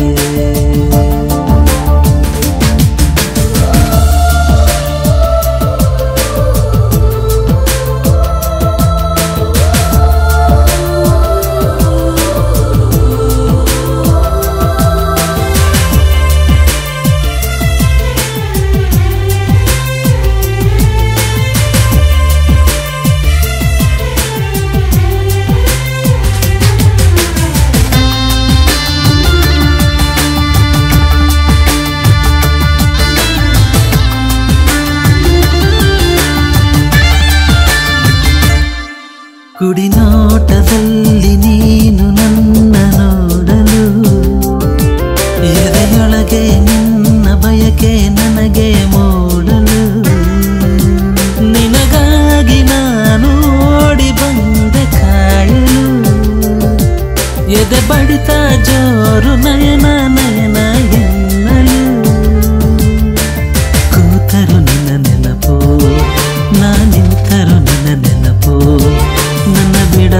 ಕುಡಿನೋಟದಲ್ಲಿ ನೀನು ನನ್ನ ನೋಡಲು ಎದೆಯೊಳಗೆ ನಿನ್ನ ಬಯಕೆ ನನಗೆ ಮೂಡಲು ನಿನಗಾಗಿ ನಾನು ಓಡಿ ಬಂದೆ ಕಾಯಲು ಎದೆ ಬಡಿತ ಜೋರು ನಯನ ನಯನ ಎನ್ನಲು ಕೂತರು ನಿನ್ನ ನೆನಪು ನಾ ನಿಂತರು ನಿನ್ನ ನೆನಪು ನನ್ನ ಬಿಡ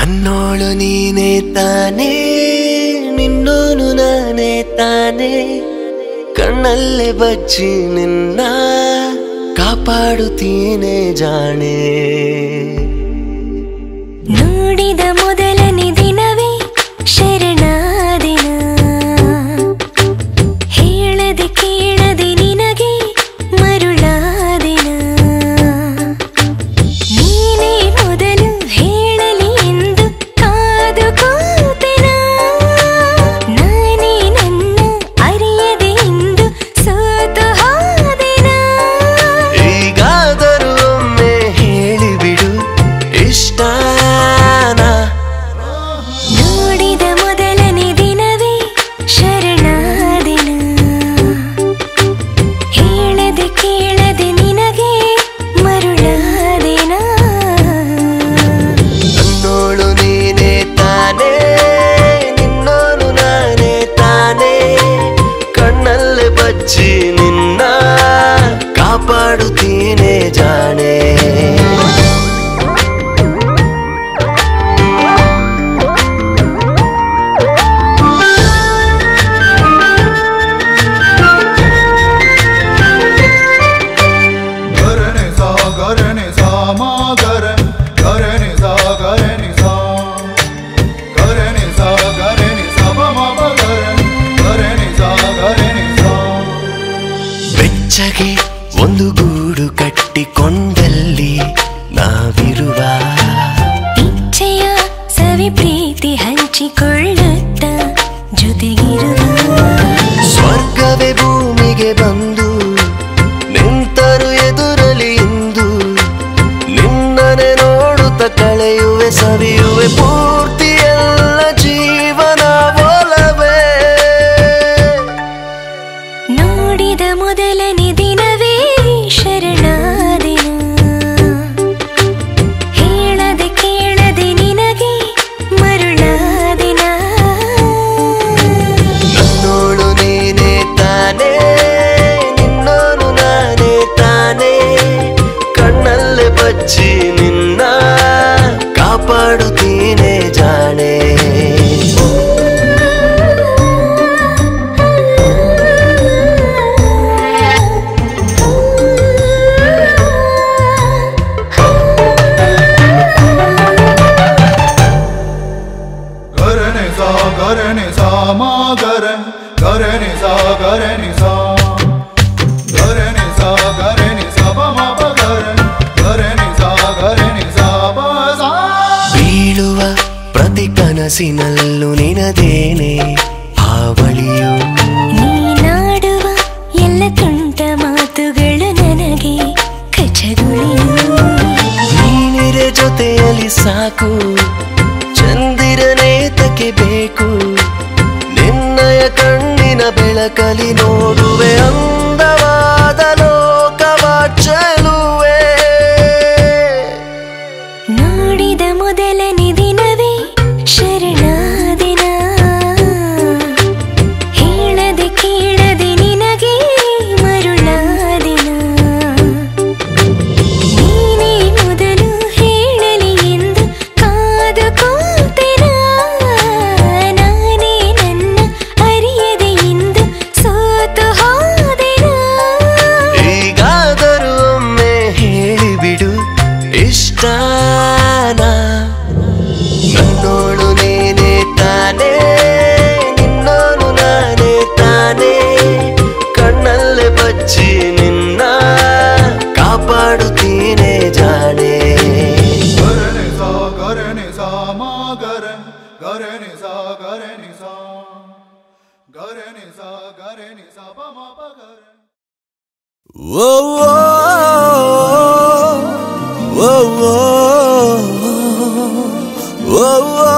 ನನ್ನೋಳು ನೀನೇ ತಾನೇ ನಿನ್ನೋನು ನಾನೇ ತಾನೇ ಕಣ್ಣಲ್ಲೇ ಬಚ್ಚಿ ನಿನ್ನ ಕಾಪಾಡುತ್ತೀನೆ ಜಾಣೆ ನೋಡಿದ ಮೊದಲನೇ ದಿನವೇ ಶರಣಾದಿನ ಹೇಳದೆ ಕೇಳದೆ ನಿನಗೆ ಮರುಳಾದಿನ ನೀನೇ ಮೊದಲು ಹೇಳಲಿ ಎಂದು ಕಾದು ಕೂತೆನ ನಾನೇ ನನ್ನ ಅರಿಯದೆ ಎಂದು ಸೋತು ಹೋದೆನ ಈಗಾದರೂ ಒಮ್ಮೆ ಹೇಳಿಬಿಡು ಇಷ್ಟಾನ ನೋಡಿದ ಮೊದಲನೇ ದಿನವೇ ಶರಣಾದಿನ ಹೇಳದೆ ಕೇಳದೆ ನಿನಗೆ ಮರುಳಾದಿನ ನನ್ನೋಳು ನೀನೇ ತಾನೇ ನಿನ್ನೋನು ನಾನೇ ತಾನೇ ಕಣ್ಣಲ್ಲೇ ಬಚ್ಚಿ ನಿನ್ನ ಕಾಪಾಡುತ್ತೀನಿ ಜಾಣೆ ಗರನೆ ಸಾ ಗರನೆ ಸಾ ಮಾ ಗರ ಗರನೆ ಸಾ ಗರನೆ ಸಾ ಗರನೆ ಸಾ ಗರನೆ ಸಾ ಮ ಮ ಪ ಗರ ಗರನೆ ಸಾ ಗರನೆ ಸಾ ಬೆಚ್ಚಗೆ ಒಂದು ಗೂಡು ಕಟ್ಟಿಕೊಂಡಲ್ಲಿ ನಾವಿರುವ ಇಚ್ಛೆಯ ಸವಿ ಪ್ರೀತಿ ಹಂಚಿಕೊಳ್ಳುತ್ತ ಜೊತೆಗಿರುವ ಸ್ವರ್ಗವೇ ಭೂಮಿಗೆ ಬಂದು ನಿಂತರು ಎದುರಲಿ ಇಂದು ನಿನ್ನನೆ ನೋಡುತ್ತ ಕಳೆಯುವೆ ಸವಿಯುವೆ ಪೂರ್ತಿ ಎಲ್ಲ ಜೀವನ ಒಲವೇ ನೋಡಿದ ಮೊದಲನೇ ದಿನವೇ ಶರಣಾದಿನ ಹೇಳದೆ ಕೇಳದೆ ನಿನಗೆ ಮರುಳಾದಿನ ನನ್ನೋಳು ನೀನೇ ತಾನೇ ನಿನ್ನೋನು ನಾನೇ ತಾನೇ ಕಣ್ಣಲ್ಲೇ ಬಚ್ಚಿ ನಿನ್ನ ಕಾಪಾಡುತ್ತೀನಿ ಜಾಣೆ ಗರನೆ ಸಾ ಗರನೆ ಸಾ ಮಾ ಗರ ಗರನೆ ಸಾ ಗರನೆ ಸಾ ಗರನೆ ಸಾ ಗರನೆ ಸಾ ಮ ಮ ಪ ಗರ ಗರನೆ ಸಾ ಗರನೆ ಸಾ ಪ ಸಾ ಬೀಳುವ ಪ್ರತಿ ಕನಸಿನಲ್ಲೂ ನಿನದೇನೆ ಹಾವಳಿಯು ನೀನಾಡುವ ಎಲ್ಲ ತುಂಟ ಮಾತುಗಳು ನನಗೆ ಕಚಗುಳಿಯು ನೀನಿರೆ ಜೊತೆಯಲ್ಲಿ ಸಾಕು ಚಂದಿರನೇತಕ್ಕೆ ಬೇಕು ನಿನ್ನಯ ಕಣ್ಣಿನ ಬೆಳಕಲಿ ನೋಡುವೆ ಅಂದವಾದ ಲೋಕವ ಚೆಲುವೆ ನೋಡಿದ ಮೊದಲನೇ ದಿನವೇ ಶರಣಾದಿನ ಹೇಳದೆ ಕೇಳದೆ ನಿನಗೆ ಮರುಳಾದಿನ ನೀನೇ ಮೊದಲು ಹೇಳಲಿ ಎಂದು ಕಾದು ಕೂತೆನ ನಾನೇ ನನ್ನ ಅರಿಯದೆ ಎಂದು ಸೋತು ಹೋದೆನ ಈಗಾದರೂ ಒಮ್ಮೆ ಹೇಳಿಬಿಡು ಇಷ್ಟಾನ ನನ್ನೋಳು ನೀನೇ ತಾನೇ ನಿನ್ನೋನು ನಾನೇ ತಾನೇ ಕಣ್ಣಲ್ಲೇ ಬಚ್ಚಿ ನಿನ್ನ ಕಾಪಾಡುತ್ತೀನಿ ಜಾಣೆ ಗರನೆ ಸಾ ಗರನೆ ಸಾ ಮಾ ಗರ ಗರನೆ ಸಾ ಗರನೆ ಸಾ ಗರನೆ ಸಾ ಗರನೆ ಸಾ ಪ ಮ ಪ ಗರ ಓ ಓ ಓ ಓ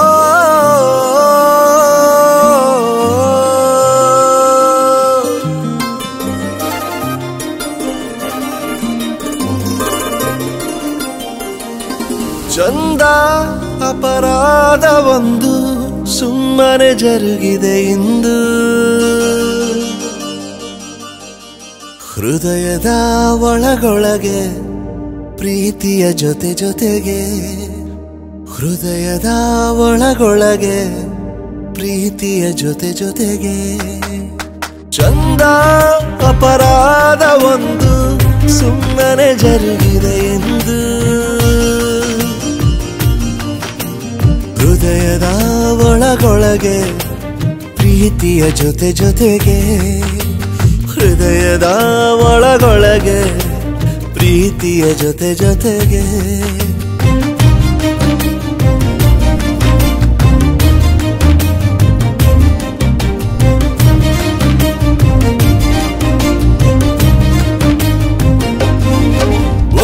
ಚಂದ ಅಪರಾಧ ಒಂದು ಸುಮ್ಮನೆ ಜರುಗಿದೆ ಇಂದು ಹೃದಯದ ಒಳಗೊಳಗೆ ಪ್ರೀತಿಯ ಜೊತೆ ಜೊತೆಗೆ ಹೃದಯದ ಒಳಗೊಳಗೆ ಪ್ರೀತಿಯ ಜೊತೆ ಜೊತೆಗೆ ಚಂದ ಅಪರಾಧ ಒಂದು ಸುಮ್ಮನೆ ಜರುಗಿದೆ ಎಂದು ಹೃದಯದ ಒಳಗೊಳಗೆ ಪ್ರೀತಿಯ ಜೊತೆ ಜೊತೆಗೆ ಹೃದಯದ ಒಳಗೊಳಗೆ ಪ್ರೀತಿಯ ಜೊತೆ ಜೊತೆಗೆ ಓ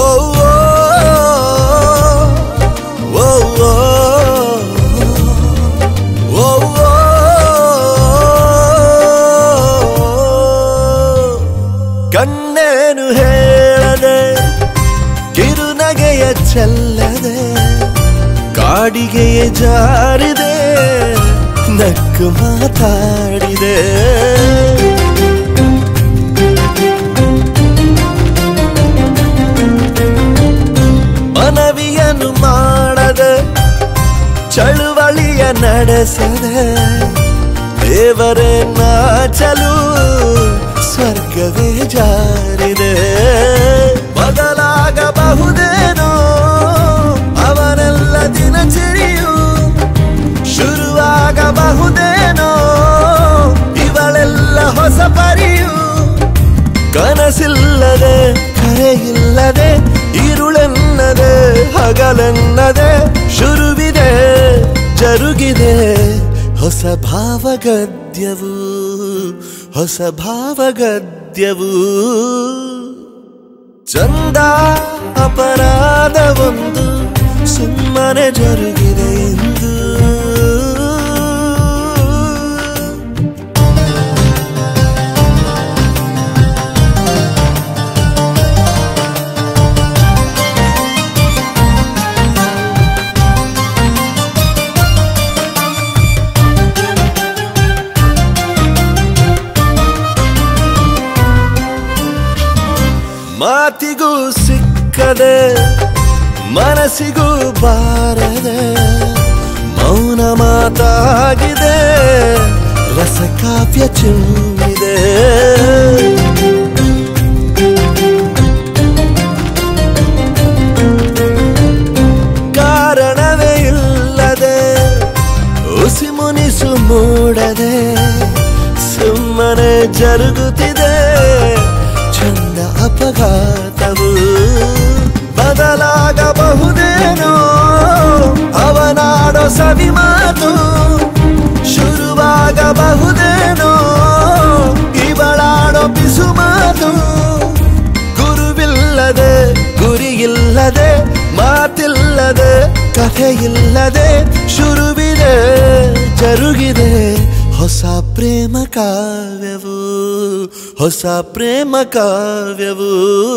ಓ ಓ ಓ ಕಣ್ಣೇನು ಹೇಳದೆ ಕಿರುನಗೆಯ ಚೆಲ್ಲದೆ ಕಾಡಿಗೆಯ ಜಾರಿದೆ ನಕ್ಕು ಮಾತಾಡಿದೆ ಮನವಿಯನ್ನು ಮಾಡದೆ ಚಳುವಳಿಯ ನಡೆಸದೆ ದೇವರೇ ನಾಚಲು ಸ್ವರ್ಗವೇ ಜಾರಿದೆ ಬದಲಾಗಬಹುದೇನೋ ಅವನೆಲ್ಲ ದಿನಚರಿಯು ಶುರುವಾಗಬಹುದೇನೋ ಇವಳೆಲ್ಲ ಹೊಸ ಪರಿಯು ಕನಸಿಲ್ಲದೆ ಕರೆಯಿಲ್ಲದೆ ഇരുಳೆನ್ನದೆ ಹಗಲೆನ್ನದೆ ಶುರುವಿದೆ ಜರುಗಿದೆ ಹೊಸ ಭಾವಗದ್ಯವು ಹೊಸ ಭಾವಗದ್ಯವು ಚಂದ ಅಪರಾಧ ಒಂದು ಸುಮ್ಮನೆ ಜರುಗಿದೆ ಎಂದು ಮಾತಿಗೂ ಸಿಕ್ಕದೆ ಮನಸ್ಸಿಗೂ ಬಾರದೆ ಮೌನ ಮಾತಾಗಿದೆ ರಸಕಾವ್ಯ ಚುಮ್ಮಿದೆ ಕಾರಣವೇ ಇಲ್ಲದೆ ಉಸಿ ಮುನಿಸು ಮೂಡದೆ ಸುಮ್ಮನೆ ಜರುಗುತ್ತಿದೆ ಚಂದ ಅಪಘಾತವು ಬದಲಾಗಬಹುದೇನೋ ಅವನಾಡೋ ಸವಿ ಮಾತು ಶುರುವಾಗಬಹುದೇನೋ ಇವಳಾಡೋ ಬಿಸು ಮಾತು ಗುರುವಿಲ್ಲದೆ ಗುರಿಯಿಲ್ಲದೆ ಮಾತಿಲ್ಲದೆ ಕಥೆಯಿಲ್ಲದೆ ಶುರುವಿದೆ ಜರುಗಿದೆ ಹೊಸ ಪ್ರೇಮ ಕಾವ್ಯವು ಹೊಸ ಪ್ರೇಮ ಕಾವ್ಯವು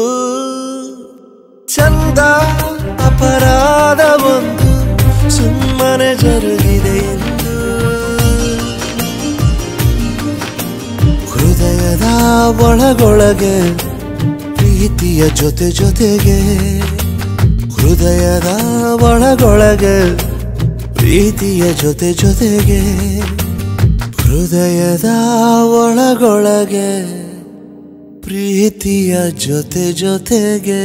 ಚಂದ ಅಪರಾಧ ಒಂದು ಸುಮ್ಮನೆ ಜರುಗಿದೆ ಎಂದು ಹೃದಯದ ಒಳಗೊಳಗೆ ಪ್ರೀತಿಯ ಜೊತೆ ಜೊತೆಗೆ ಹೃದಯದ ಒಳಗೊಳಗೆ ಪ್ರೀತಿಯ ಜೊತೆ ಜೊತೆಗೆ ಹೃದಯದ ಒಳಗೊಳಗೆ ಪ್ರೀತಿಯ ಜೊತೆ ಜೊತೆಗೆ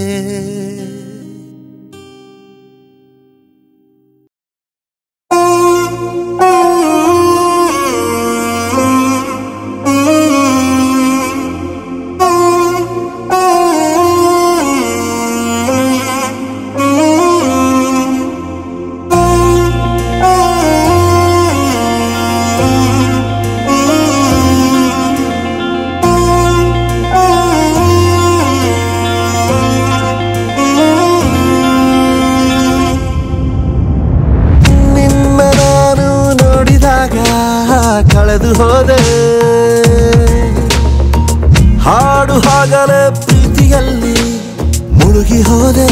ನಿನ್ನ ನಾನು ನೋಡಿದಾಗ ಕಳೆದು ಹೋದೆ ಹಾಡು ಹಾಗಲೇ ಪ್ರೀತಿಯಲ್ಲಿ ಮುಳುಗಿ ಹೋದೆ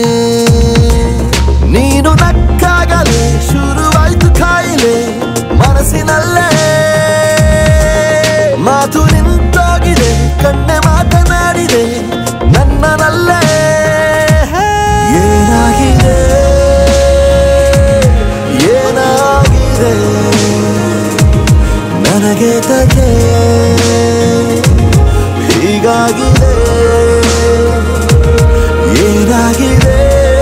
ನೀನು ನಕ್ಕಾಗಲೇ ಶುರುವಾಯ್ತು ಕಾಯಿಲೆ ಮನಸ್ಸಿನಲ್ಲೇ ಮಾತು ನಿಂತೋಗಿದೆ ಕಣ್ಣೆ ಮಾತನಾಡಿದೆ ನನ್ನನಲ್ಲೇ ಏನಾಗಿದೆ ನನಗೆ ತಗೆ ಹೀಗಾಗಿದೆ ಏನಾಗಿದೆ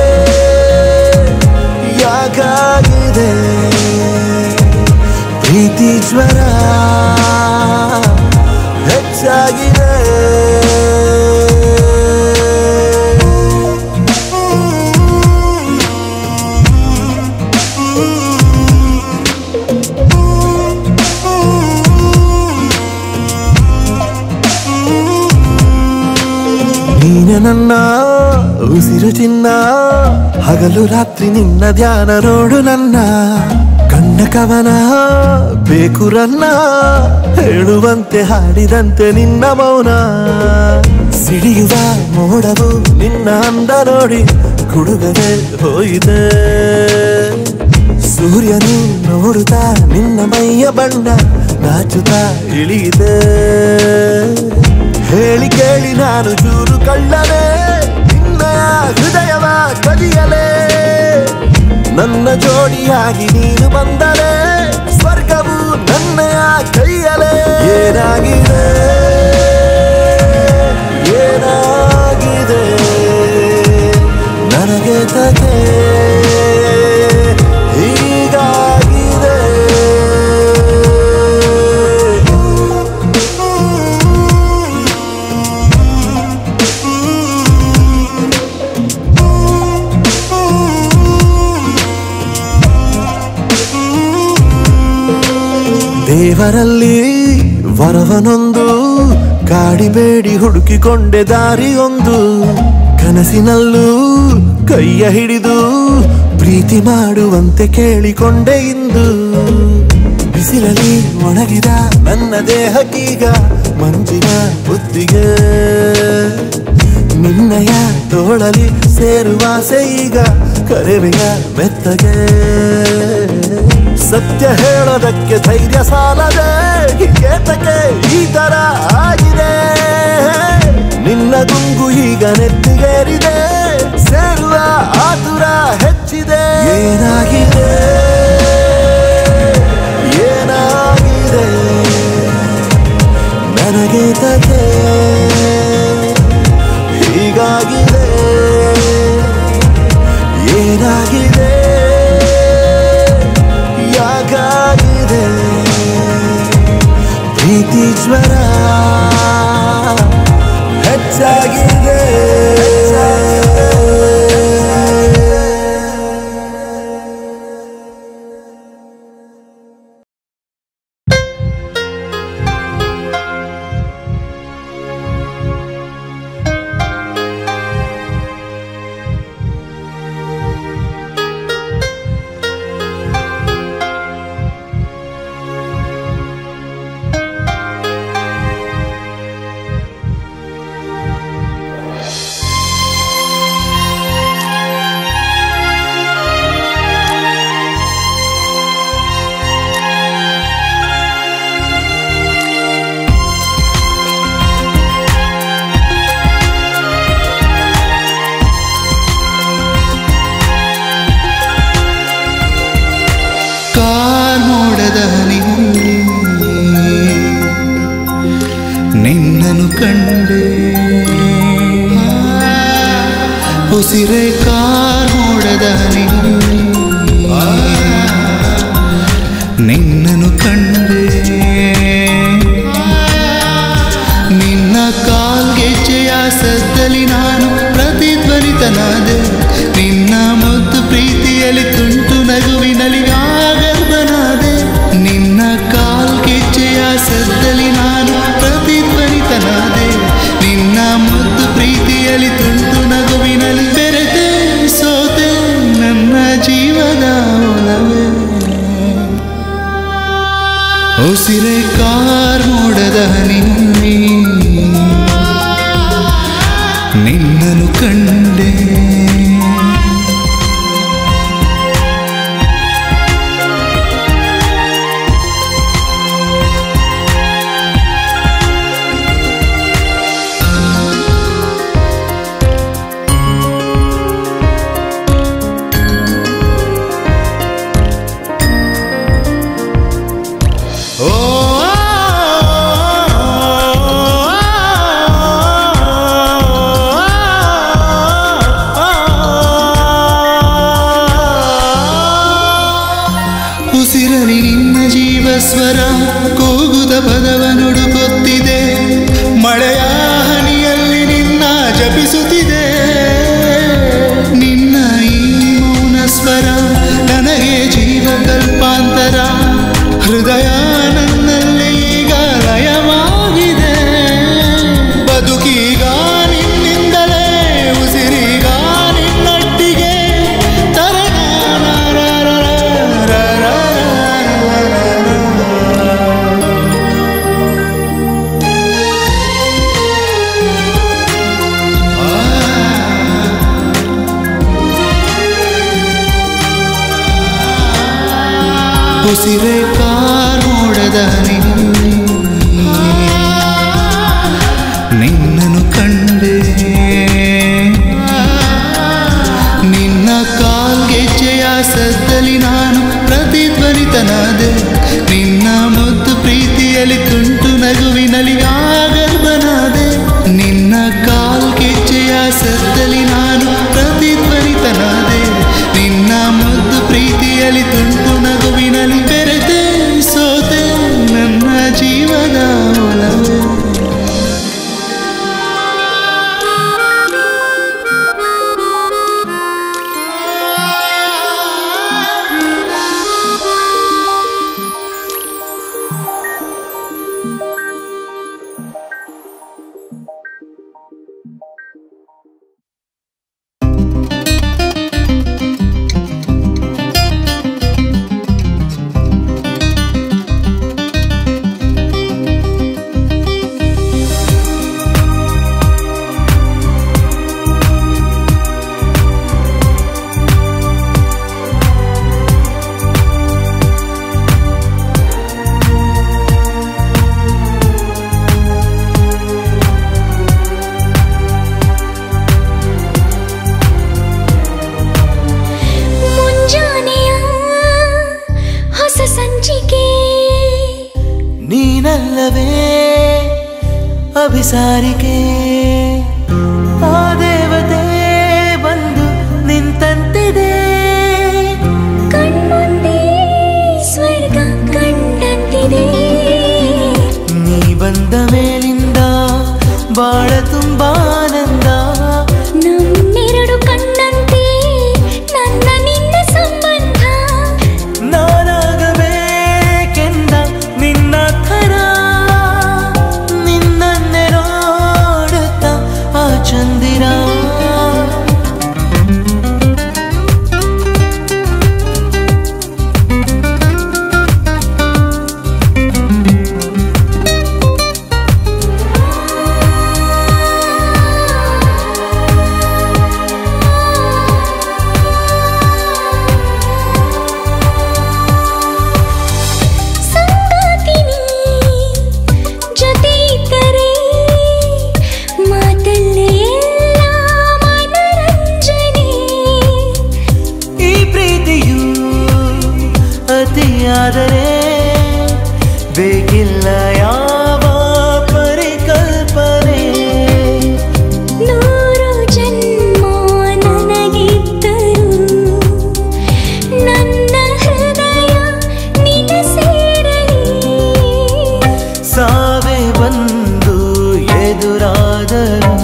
ಯಾಕಾಗಿದೆ ಪ್ರೀತಿ ಜ್ವರ ಹೆಚ್ಚಾಗಿದೆ ನೀನೆ ನನ್ನ ಉಸಿರು ಚಿನ್ನ ಹಗಲು ರಾತ್ರಿ ನಿನ್ನ ಧ್ಯಾನ ನೋಡು ನನ್ನ ಕಣ್ಣ ಕವನ ಬೇಕು ರನ್ನ ಹೇಳುವಂತೆ ಹಾಡಿದಂತೆ ನಿನ್ನ ಮೌನ ಸಿಡಿಯುವ ಮೋಡವು ನಿನ್ನ ಅಂದ ನೋಡಿ ಗುಡುಗದೆ ಹೋಯಿದೆ ಸೂರ್ಯನು ನೋಡುತ್ತಾ ನಿನ್ನ ಮೈಯ ಬಣ್ಣ ನಾಚುತ್ತಾ ಇಳಿಯಿದೆ ಹೇಳಿ ಕೇಳಿ ನಾನು ಚೂರು ಕಳ್ಳನೆ ನಿನ್ನಯ ಹೃದಯವ ಕದಿಯಲೇ ನನ್ನ ಜೋಡಿಯಾಗಿ ನೀನು ಬಂದರೆ ಸ್ವರ್ಗವು ನನ್ನಯ ಕೈಯಲೇ ಏನಾಗಿದೆ ಏನಾಗಿದೆ ನನಗೆ ತಗೆ ಹೀಗಾಗಿದೆ ದೇವರಲ್ಲಿ ವರವನೊಂದು ಕಾಡಿಬೇಡಿ ಹುಡುಕಿಕೊಂಡೆ ದಾರಿಯೊಂದು ಕನಸಿನಲ್ಲೂ ಕೈಯ ಹಿಡಿದು ಪ್ರೀತಿ ಮಾಡುವಂತೆ ಕೇಳಿಕೊಂಡೆ ಇಂದು ಬಿಸಿಲಲ್ಲಿ ಒಣಗಿದ ನನ್ನ ದೇಹಕ್ಕೀಗ ಮಂಜಿನ ಬುದ್ಧಿಗೆ ನಿನ್ನಯ ತೋಳಲಿ ಸೇರುವಾಸೆ ಈಗ ಕರೆವೆಯ ಮೆತ್ತಗೆ ಸತ್ಯ ಹೇಳೋದಕ್ಕೆ ಧೈರ್ಯ ಸಾಲದೆ ಏತಕ್ಕೆ ಈ ತರ ಆಗಿದೆ ನಿನ್ನ ಗುಂಗು ಈಗ ನೆತ್ತಿಗೇರಿದೆ ಸೇರುವ ಆತುರ ಹೆಚ್ಚಿದೆ ಏನಾಗಿದೆ ಏನಾಗಿದೆ ನನಗೆ ತಗೆ ಹೀಗಾಗಿದೆ ಏನಾಗಿದೆ ಯಾಕಾಗಿದೆ ಪ್ರೀತಿ ಜ್ವರ ಹೆಚ್ಚಾಗಿದೆ ಕಾರ್ಮೋಡದ ಹನಿಯಲ್ಲಿ ನಿನ್ನನು ಕಂಡೆ ಉಸಿರೇ ಕಾರ್ಮೋಡದ ಹನಿಯಲ್ಲಿ ನಿನ್ನನು ಕಂಡೆ ನಿನ್ನ ಕಾಲ್ಗೆಜ್ಜೆಯ ಸದ್ದಲ್ಲಿ ನಾನು ಪ್ರತಿಧ್ವನಿತನಾದೆ ನಿನ್ನ ಮುದ್ದು ಪ್ರೀತಿಯಲ್ಲಿ ತುಂಟು ನಗುವಿನಲ್ಲಿ ಆಗರ್ಭನಾದೆ ನಿನ್ನ ಕಾಲ್ಗೆಜ್ಜೆಯ ಸದ್ದಲ್ಲಿ ನಾನು ಪ್ರತಿಧ್ವನಿತನಾದೆ ನಿನ್ನ ಮುದ್ದು ಪ್ರೀತಿಯಲ್ಲಿ ತುಂಟು ನಗುವಿನಲ್ಲಿ ಬೆರೆತೆ ಸೋತೆ ನನ್ನ ಜೀವದ ಒಲವೇ ಉಸಿರೇ ಕಾರ್ಮೋಡದ ಹನಿ ನಿನ್ನನು ಕಂಡೆ ಓ ಉಸಿರಲಿ ನಿನ್ನ ಜೀವ ಸ್ವರ ಕೂಗುದ ಪದವ ನುಡುಗುತ್ತಿದೆ ಮಳೆಯ ಹನಿಯಲ್ಲಿ ನಿನ್ನ ಜಪಿಸುತ್ತಿದೆ ನಿನ್ನ ಈ ಮೌನ ಸ್ವರ ನನಗೆ ಜೀವ ಕಲ್ಪಾಂತರ ಹೃದಯ ನನ್ನಲ್ಲಿ ಈಗ ಲಯವಾಗಿದೆ ಬದುಕೀಗ ನಿನ್ನಿಂದಲೇ ಉಸಿರೀಗ ನಿನ್ನೊಟ್ಟಿಗೆ ಉಸಿರೇ ಕಾರೋಡದ ನಿನ್ನನು ಕಂಡೆ ನಿನ್ನ ಕಾಲ್ಗೆಜ್ಜೆಯ ಸದ್ದಲಿ ನಾನು ಪ್ರತಿಧ್ವನಿತನಾದೆ ನಿನ್ನ ಮುದ್ದು ಪ್ರೀತಿಯಲ್ಲಿ ತುಂಟು ನಗುವಿನಲ್ಲಿ ಆಗರ್ಭನಾದೆ ನಿನ್ನ ಕಾಲ್ಗೆಜ್ಜೆಯ ಸದ್ದಲಿ ನಾನು ಪ್ರತಿಧ್ವನಿತನಾದೆ ನಿನ್ನ ಮುದ್ದು ಪ್ರೀತಿಯಲ್ಲಿ ತುಂಟು ನಗುವಿನಲ್ಲಿ ಬೆರೆತೆ ಸೋತೆ ನನ್ನ ಜೀವದ ಒಲವೇ ಮುಂಜಾನೆಯ ಹೊಸ ಸಂಚಿಕೆ ನೀನಲ್ಲವೇ ಅಭಿಸಾರಿಕೆ ಆ ದೇವತೆ ಬಂದು ನಿಂತಂತಿದೆ ಕಣ್ಮುಂದೆ ಸ್ವರ್ಗ ಕಂಡಂತಿದೆ ನೀ ಬಂದ ಮೇಲಿಂದ ಬಾಳ ತುಂಬಾ ಆನಂದ ನಮ್ಮೆರಡು ಕಣ್ಣಂತೆ ನನ್ನ ನಿನ್ನ ಸಂಬಂಧ ನಾನಾಗಬೇಕೆಂದ ನಿನ್ನ ಥರ ನಿನ್ನನ್ನೇ ನೋಡುತ್ತ ಆ ಚಂದಿರ ಸಂಗಾತಿನಿ ಜೊತೆ ಇದ್ದರೆ ಮಾತಲ್ಲೇ ಎಲ್ಲ ಮನರಂಜನೆ ಈ ಪ್ರೀತಿಯು ಅತಿಯಾದರೆ ಬೇಕಿಲ್ಲ ಯಾವ ಪರಿಕಲ್ಪನೆ ನೂರು ಜನ್ಮ ನನಗಿದ್ದರು ನನ್ನ ಹೃದಯ ನಿನ ಸೇರಲಿ ಸಾವೇ ಬಂದು ಎದುರಾದರು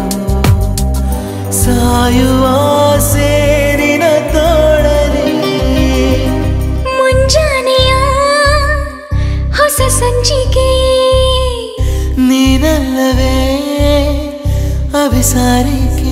ಸಾಯುವ ಸೇರಿನ ತೋಳಲಿ ಮುಂಜಾನೆಯ ಹೊಸ ಸಂಚಿಕೆ ನೀನಲ್ಲವೇ ಅಭಿಸಾರಿಕೆ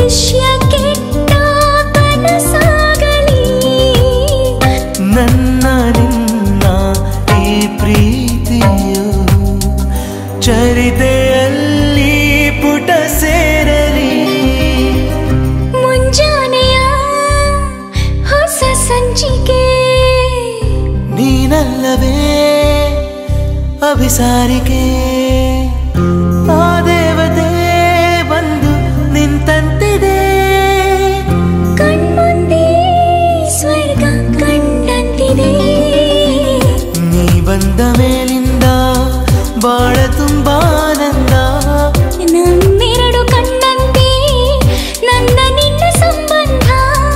ವಿಷಯ ಕೆಟ್ಟ ಕನಸಾಗಲಿ ನನ್ನ ನಿನ್ನ ಈ ಪ್ರೀತಿಯು ಚರಿತೆಯಲ್ಲಿ ಪುಟ ಸೇರಲಿ ಮುಂಜಾನೆಯ ಹೊಸ ಸಂಚಿಕೆ ನೀನಲ್ಲವೇ ಅಭಿಸಾರಿಕೆ ಆ ದೇವತೆ ಬಂದು ನಿಂತಂತಿದೆ ಕಣ್ಮುಂದೆ ಸ್ವರ್ಗ ಕಂಡಂತಿದೆ ನೀ ಬಂದ ಮೇಲಿಂದ ಬಾಳ ತುಂಬಾ ಆನಂದ ನಮ್ಮೆರಡು ಕಣ್ಣಂತೆ ನನ್ನ ನಿನ್ನ ಸಂಬಂಧ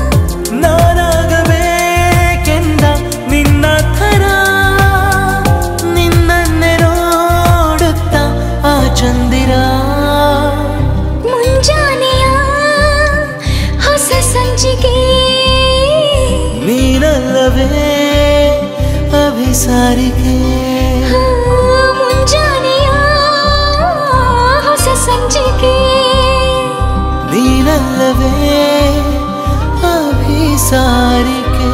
ನಾನಾಗಬೇಕೆಂದ ನಿನ್ನ ಥರ ನಿನ್ನನ್ನೇ ನೋಡುತ್ತ ಆ ಚಂದಿರ ಮುಂಜಾನೆಯ ಹೊಸ ಸಂಚಿಕೆ ನೀನಲ್ಲವೇ ಅಭಿಸಾರಿಕೆ ಆ, ಮುಂಜಾನೆಯ ಹೊಸ ಸಂಚಿಕೆ ನೀನಲ್ಲವೇ ಅಭಿಸಾರಿಕೆ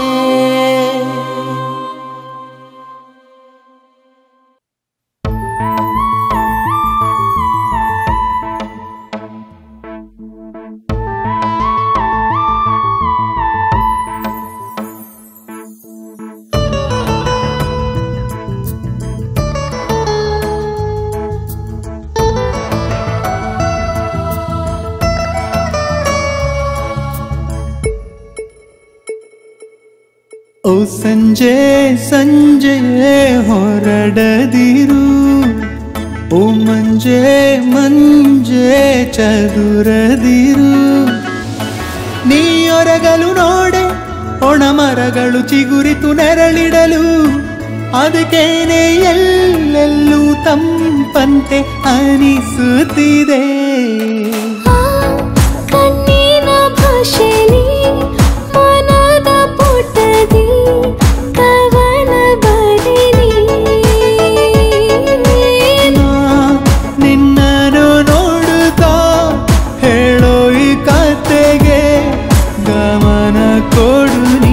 ಓ ಸಂಜೆ ಸಂಜೆ ಹೊರಡದಿರು ಓ ಮಂಜೆ ಮಂಜೆ ಚದುರದಿರು ನೀಯೊರಗಲು ನೋಡೆ ಒಣ ಮರಗಳು ಚಿಗುರಿತು ನೆರಳಿಡಲು ಅದಕ್ಕೇನೆ ಎಲ್ಲೆಲ್ಲೂ ತಂಪಂತೆ ಅನಿಸುತ್ತಿದೆ ಆ ಕಣ್ಣಿನ ಭಾಷೆಲಿ ಮನದ ಪುಟದಿ ಕವನ ಬರೆದಿ ನಾ ನಿನ್ನನ್ನು ನೋಡುತ್ತಾ ಹೇಳೋ ಈ ಕತೆಗೆ ಗಮನ ಕೊಡು ನೀ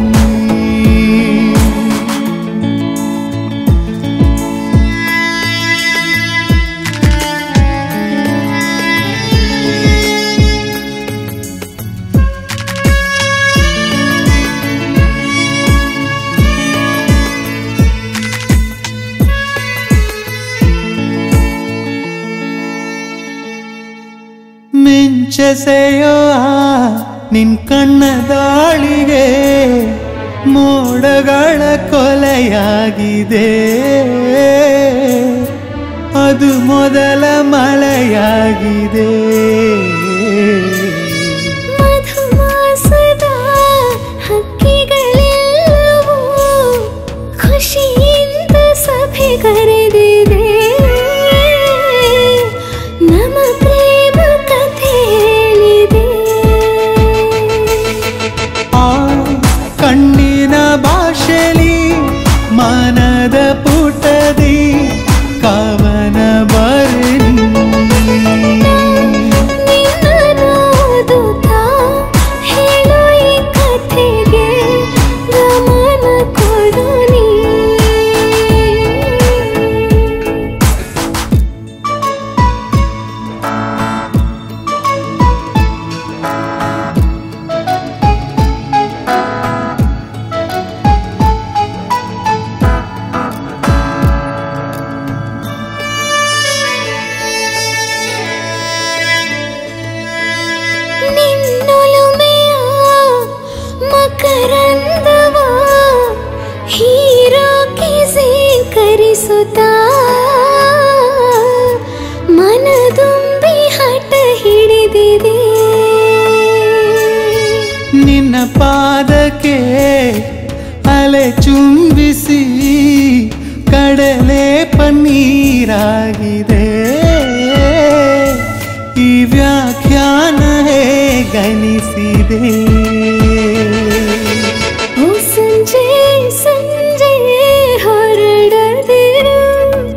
ಮಿಂಚಸೆಯೋ ನಿನ್ ಕಣ್ಣ ದಾಳಿಗೆ ಮೋಡಗಳ ಕೊಲೆಯಾಗಿದೆ ಅದು ಮೊದಲ ಮಳೆಯಾಗಿದೆ ಮಧುಮಾಸದ ಹಕ್ಕಿಗಳೆಲ್ಲವೂ ಖುಷಿಯಿಂದ ಸಭೆ ಕರೆದಿದೆ ನಮ್ಮ ಪ್ರೇಮ ಕಥೆ ಹೇಳಿದೆ ಆ ಕಣ್ಣಿನ ಭಾಷೆಲಿ ಮನದ ಪುಟದಿ ಕವನ ಬರಲಿ ನಿನ್ನೋದುತ್ತಾ ಹೇಳೋ ಈ ಕಥೆಗೆ ಗಮನ ಕೊಡು ನೀ ನಿನ್ನೊಲುಮೆಯ ಮಕರಂದವ ಹೀರೋಕೆ ಸ್ವೀಕರಿಸುತ್ತಾ ಮನದುಂಬಿ ಹಠ ಹಿಡಿದಿದೆ ನಿನ್ನ ಪಾದಕ್ಕೆ ಅಲೆ ಚುಂಬಿಸಿ ಕಡಲೆ ಪನ್ನೀರಾಗಿದೆ ಈ ವ್ಯಾಖ್ಯಾನ ಹೇಗನಿಸಿದೆ ಓ ಸಂಜೆ ಸಂಜೆ ಹೊರಡದಿರು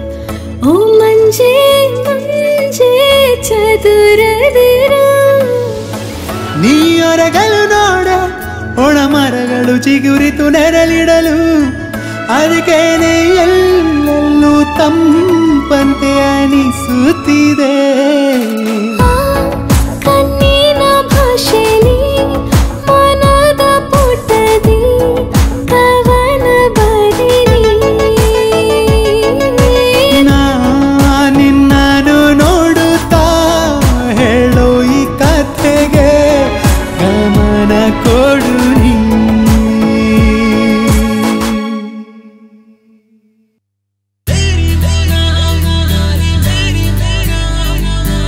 ಓ ಮಂಜೆ ಮಂಜೆ ಚದುರದಿರು ಬಾಳು ಚಿಗುರಿತು ನೆರಳಿಡಲು ಅದಕ್ಕೇನೆ ಎಲ್ಲೆಲ್ಲೂ ತಂಪಂತೆ ಅನಿಸುತ್ತಿದೆ ಆ ಕಣ್ಣಿನ ಭಾಷೆಲಿ ಮನದ ಪುಟದಿ ಕವನ ಬರೀರಿ ನಾ ನಿನ್ನನ್ನು ನೋಡುತ್ತಾ ಹೇಳೋ ಈ ಕಥೆಗೆ ಗಮನ ಕೊಡು ನೀ. Baby, baby,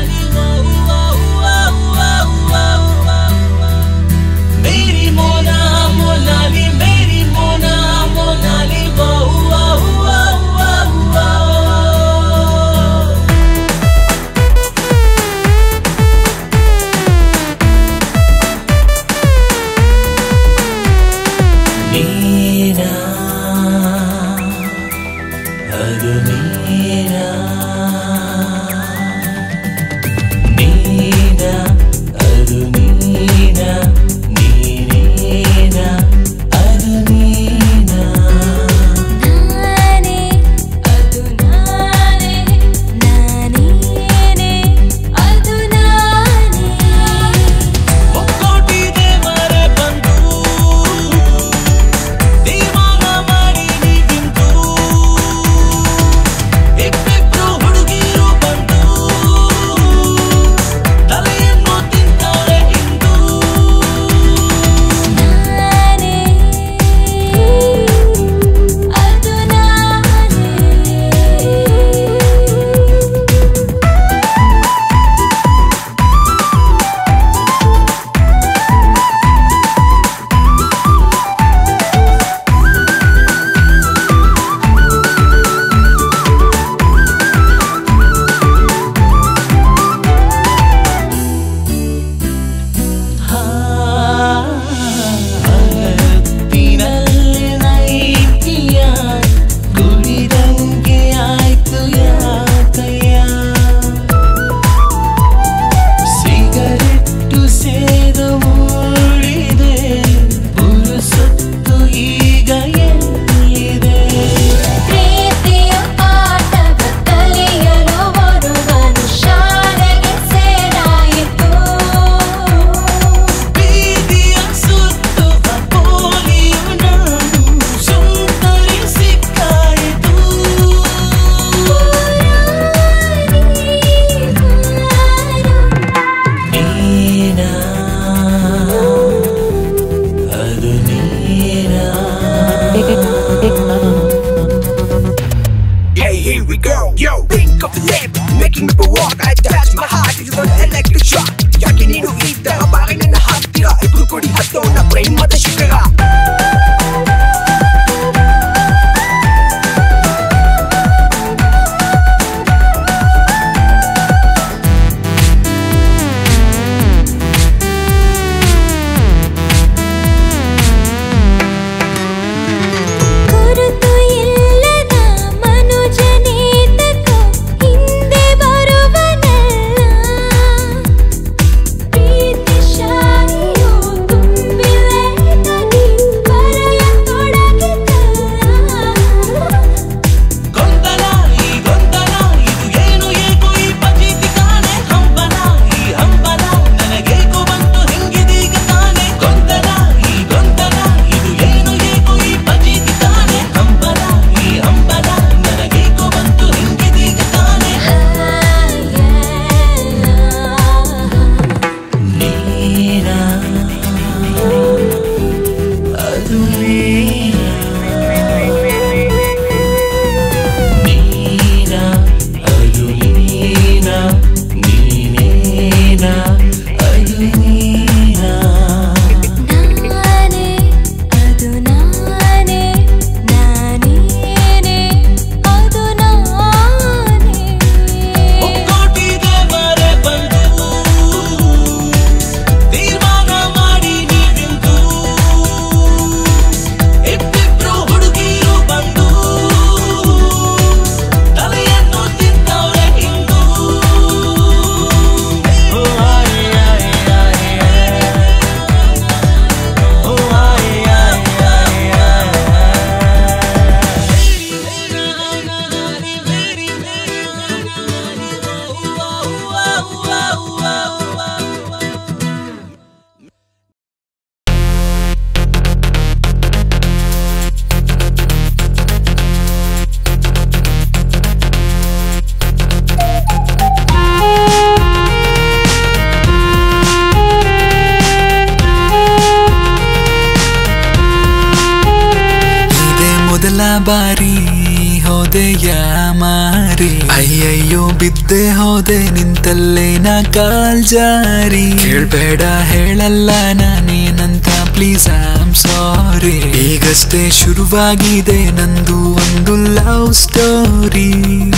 ಬಾರಿ ಹೋದೆಯ ಮಾರಿ ಅಯ್ಯಯ್ಯೋ ಬಿದ್ದೆ ಹೋದೆ ನಿಂತಲ್ಲೇ ನಾ ಕಾಲ್ ಜಾರಿ ಕೇಳ್ಬೇಡ ಹೇಳಲ್ಲ ನಾನೇನಂತ ಪ್ಲೀಸ್ ಆಮ್ ಸಾರಿ ಈಗಷ್ಟೇ ಶುರುವಾಗಿದೆ ನಂದು ಒಂದು ಲವ್ ಸ್ಟೋರಿ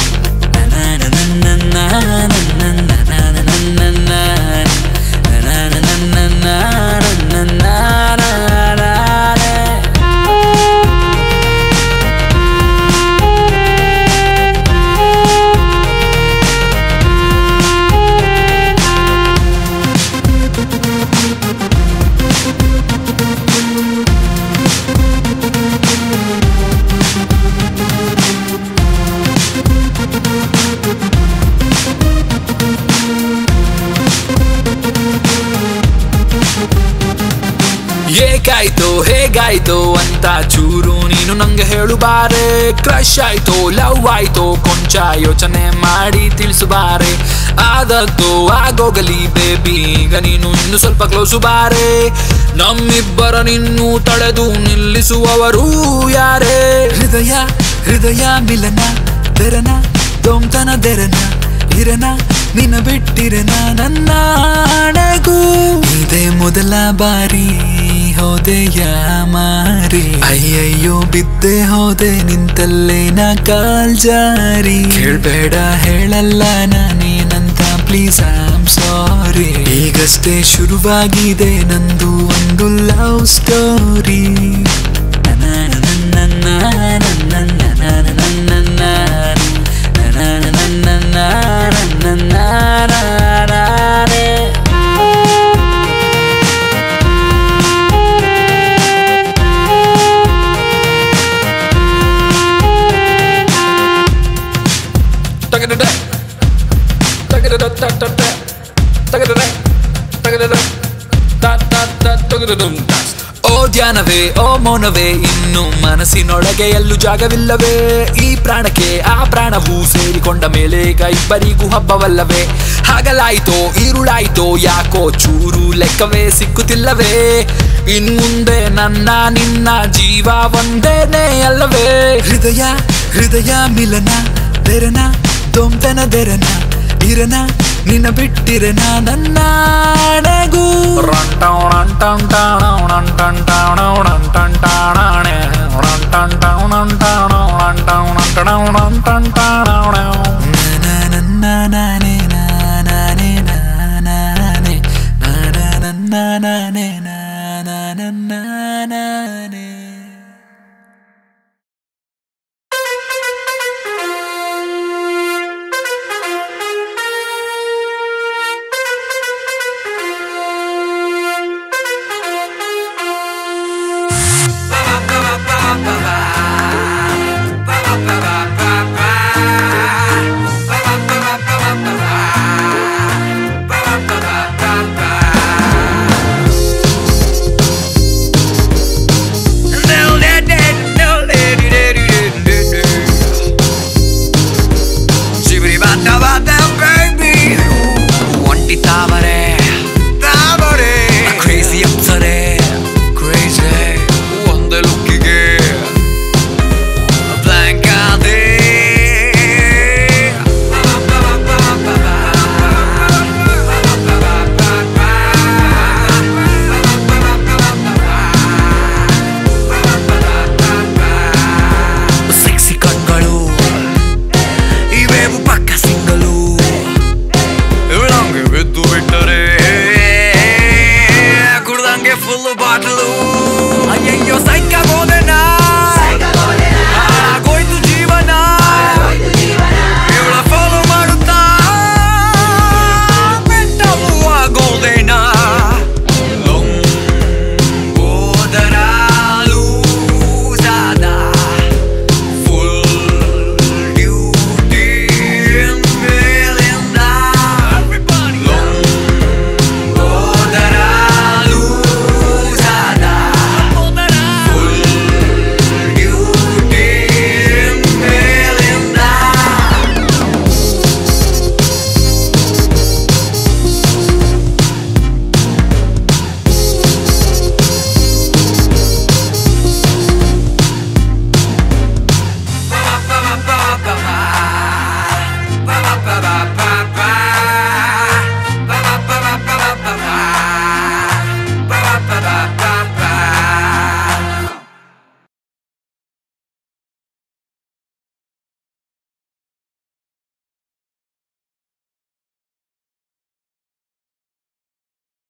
ಏಕಾಯ್ತು ಹೇಗಾಯ್ತು ಅಂತ ಚೂರು ನೀನು ನಂಗೆ ಹೇಳು ಬಾರೆ ಕ್ರಶ್ ಆಯ್ತು ಲವ್ ಆಯ್ತು ಕೊಂಚ ಯೋಚನೆ ಮಾಡಿ ತಿಳಿಸು ಬಾರೆ ಆದದ್ದು ಆಗೋಗಲಿ ಬೇಬಿ ಈಗ ನೀನು ಇನ್ನು ಸ್ವಲ್ಪ ಕ್ಲೋಸು ಬಾರೆ ನಮ್ಮಿಬ್ಬರ ನಿನ್ನು ತಡೆದು ನಿಲ್ಲಿಸುವವರು ಯಾರೇ ಹೃದಯ ಹೃದಯ ಮಿಲನ ತೆರನ ದೊಂತನ ದೆರನ ಇರನ ನಿನ್ನ ಬಿಟ್ಟಿರನ ನನ್ನ ಹಣೆಗೂ ಇದೇ ಮೊದಲ ಬಾರಿ ಹೋದೆಯ ಮಾರಿ ಅಯ್ಯಯ್ಯೋ ಬಿದ್ದೆ ಹೋದೆ ನಿಂತಲ್ಲೇ ನಾ ಕಾಲ್ ಜಾರಿ ಕೇಳ್ಬೇಡ ಹೇಳಲ್ಲ ನಾನೇನಂತ ಪ್ಲೀಸ್ ಆಮ್ ಸಾರಿ ಈಗಷ್ಟೇ ಶುರುವಾಗಿದೆ ನಂದು ಒಂದು ಲವ್ ಸ್ಟೋರಿ ಓ ಧ್ಯಾನವೇ ಓ ಮೌನವೇ ಇನ್ನು ಮನಸ್ಸಿನೊಳಗೆ ಎಲ್ಲೂ ಜಾಗವಿಲ್ಲವೇ ಈ ಪ್ರಾಣಕ್ಕೆ ಆ ಪ್ರಾಣವು ಸೇರಿಕೊಂಡ ಮೇಲೆ ಈಗ ಇಬ್ಬರಿಗೂ ಹಬ್ಬವಲ್ಲವೇ ಹಾಗಲಾಯ್ತೋ ಈರುಳಾಯ್ತೋ ಯಾಕೋ ಚೂರು ಲೆಕ್ಕವೇ ಸಿಕ್ಕುತ್ತಿಲ್ಲವೇ ಇನ್ಮುಂದೆ ನನ್ನ ನಿನ್ನ ಜೀವ ಒಂದೇನೆ ಅಲ್ಲವೇ ಹೃದಯ ಹೃದಯ ಮಿಲನ ತೆರನ ದೊಂತನ ದೆರನ ಇರನ ನಿನ್ನ ಬಿಟ್ಟಿರನ ನನ್ನ ಅಣೆಗೂ ನನ್ನ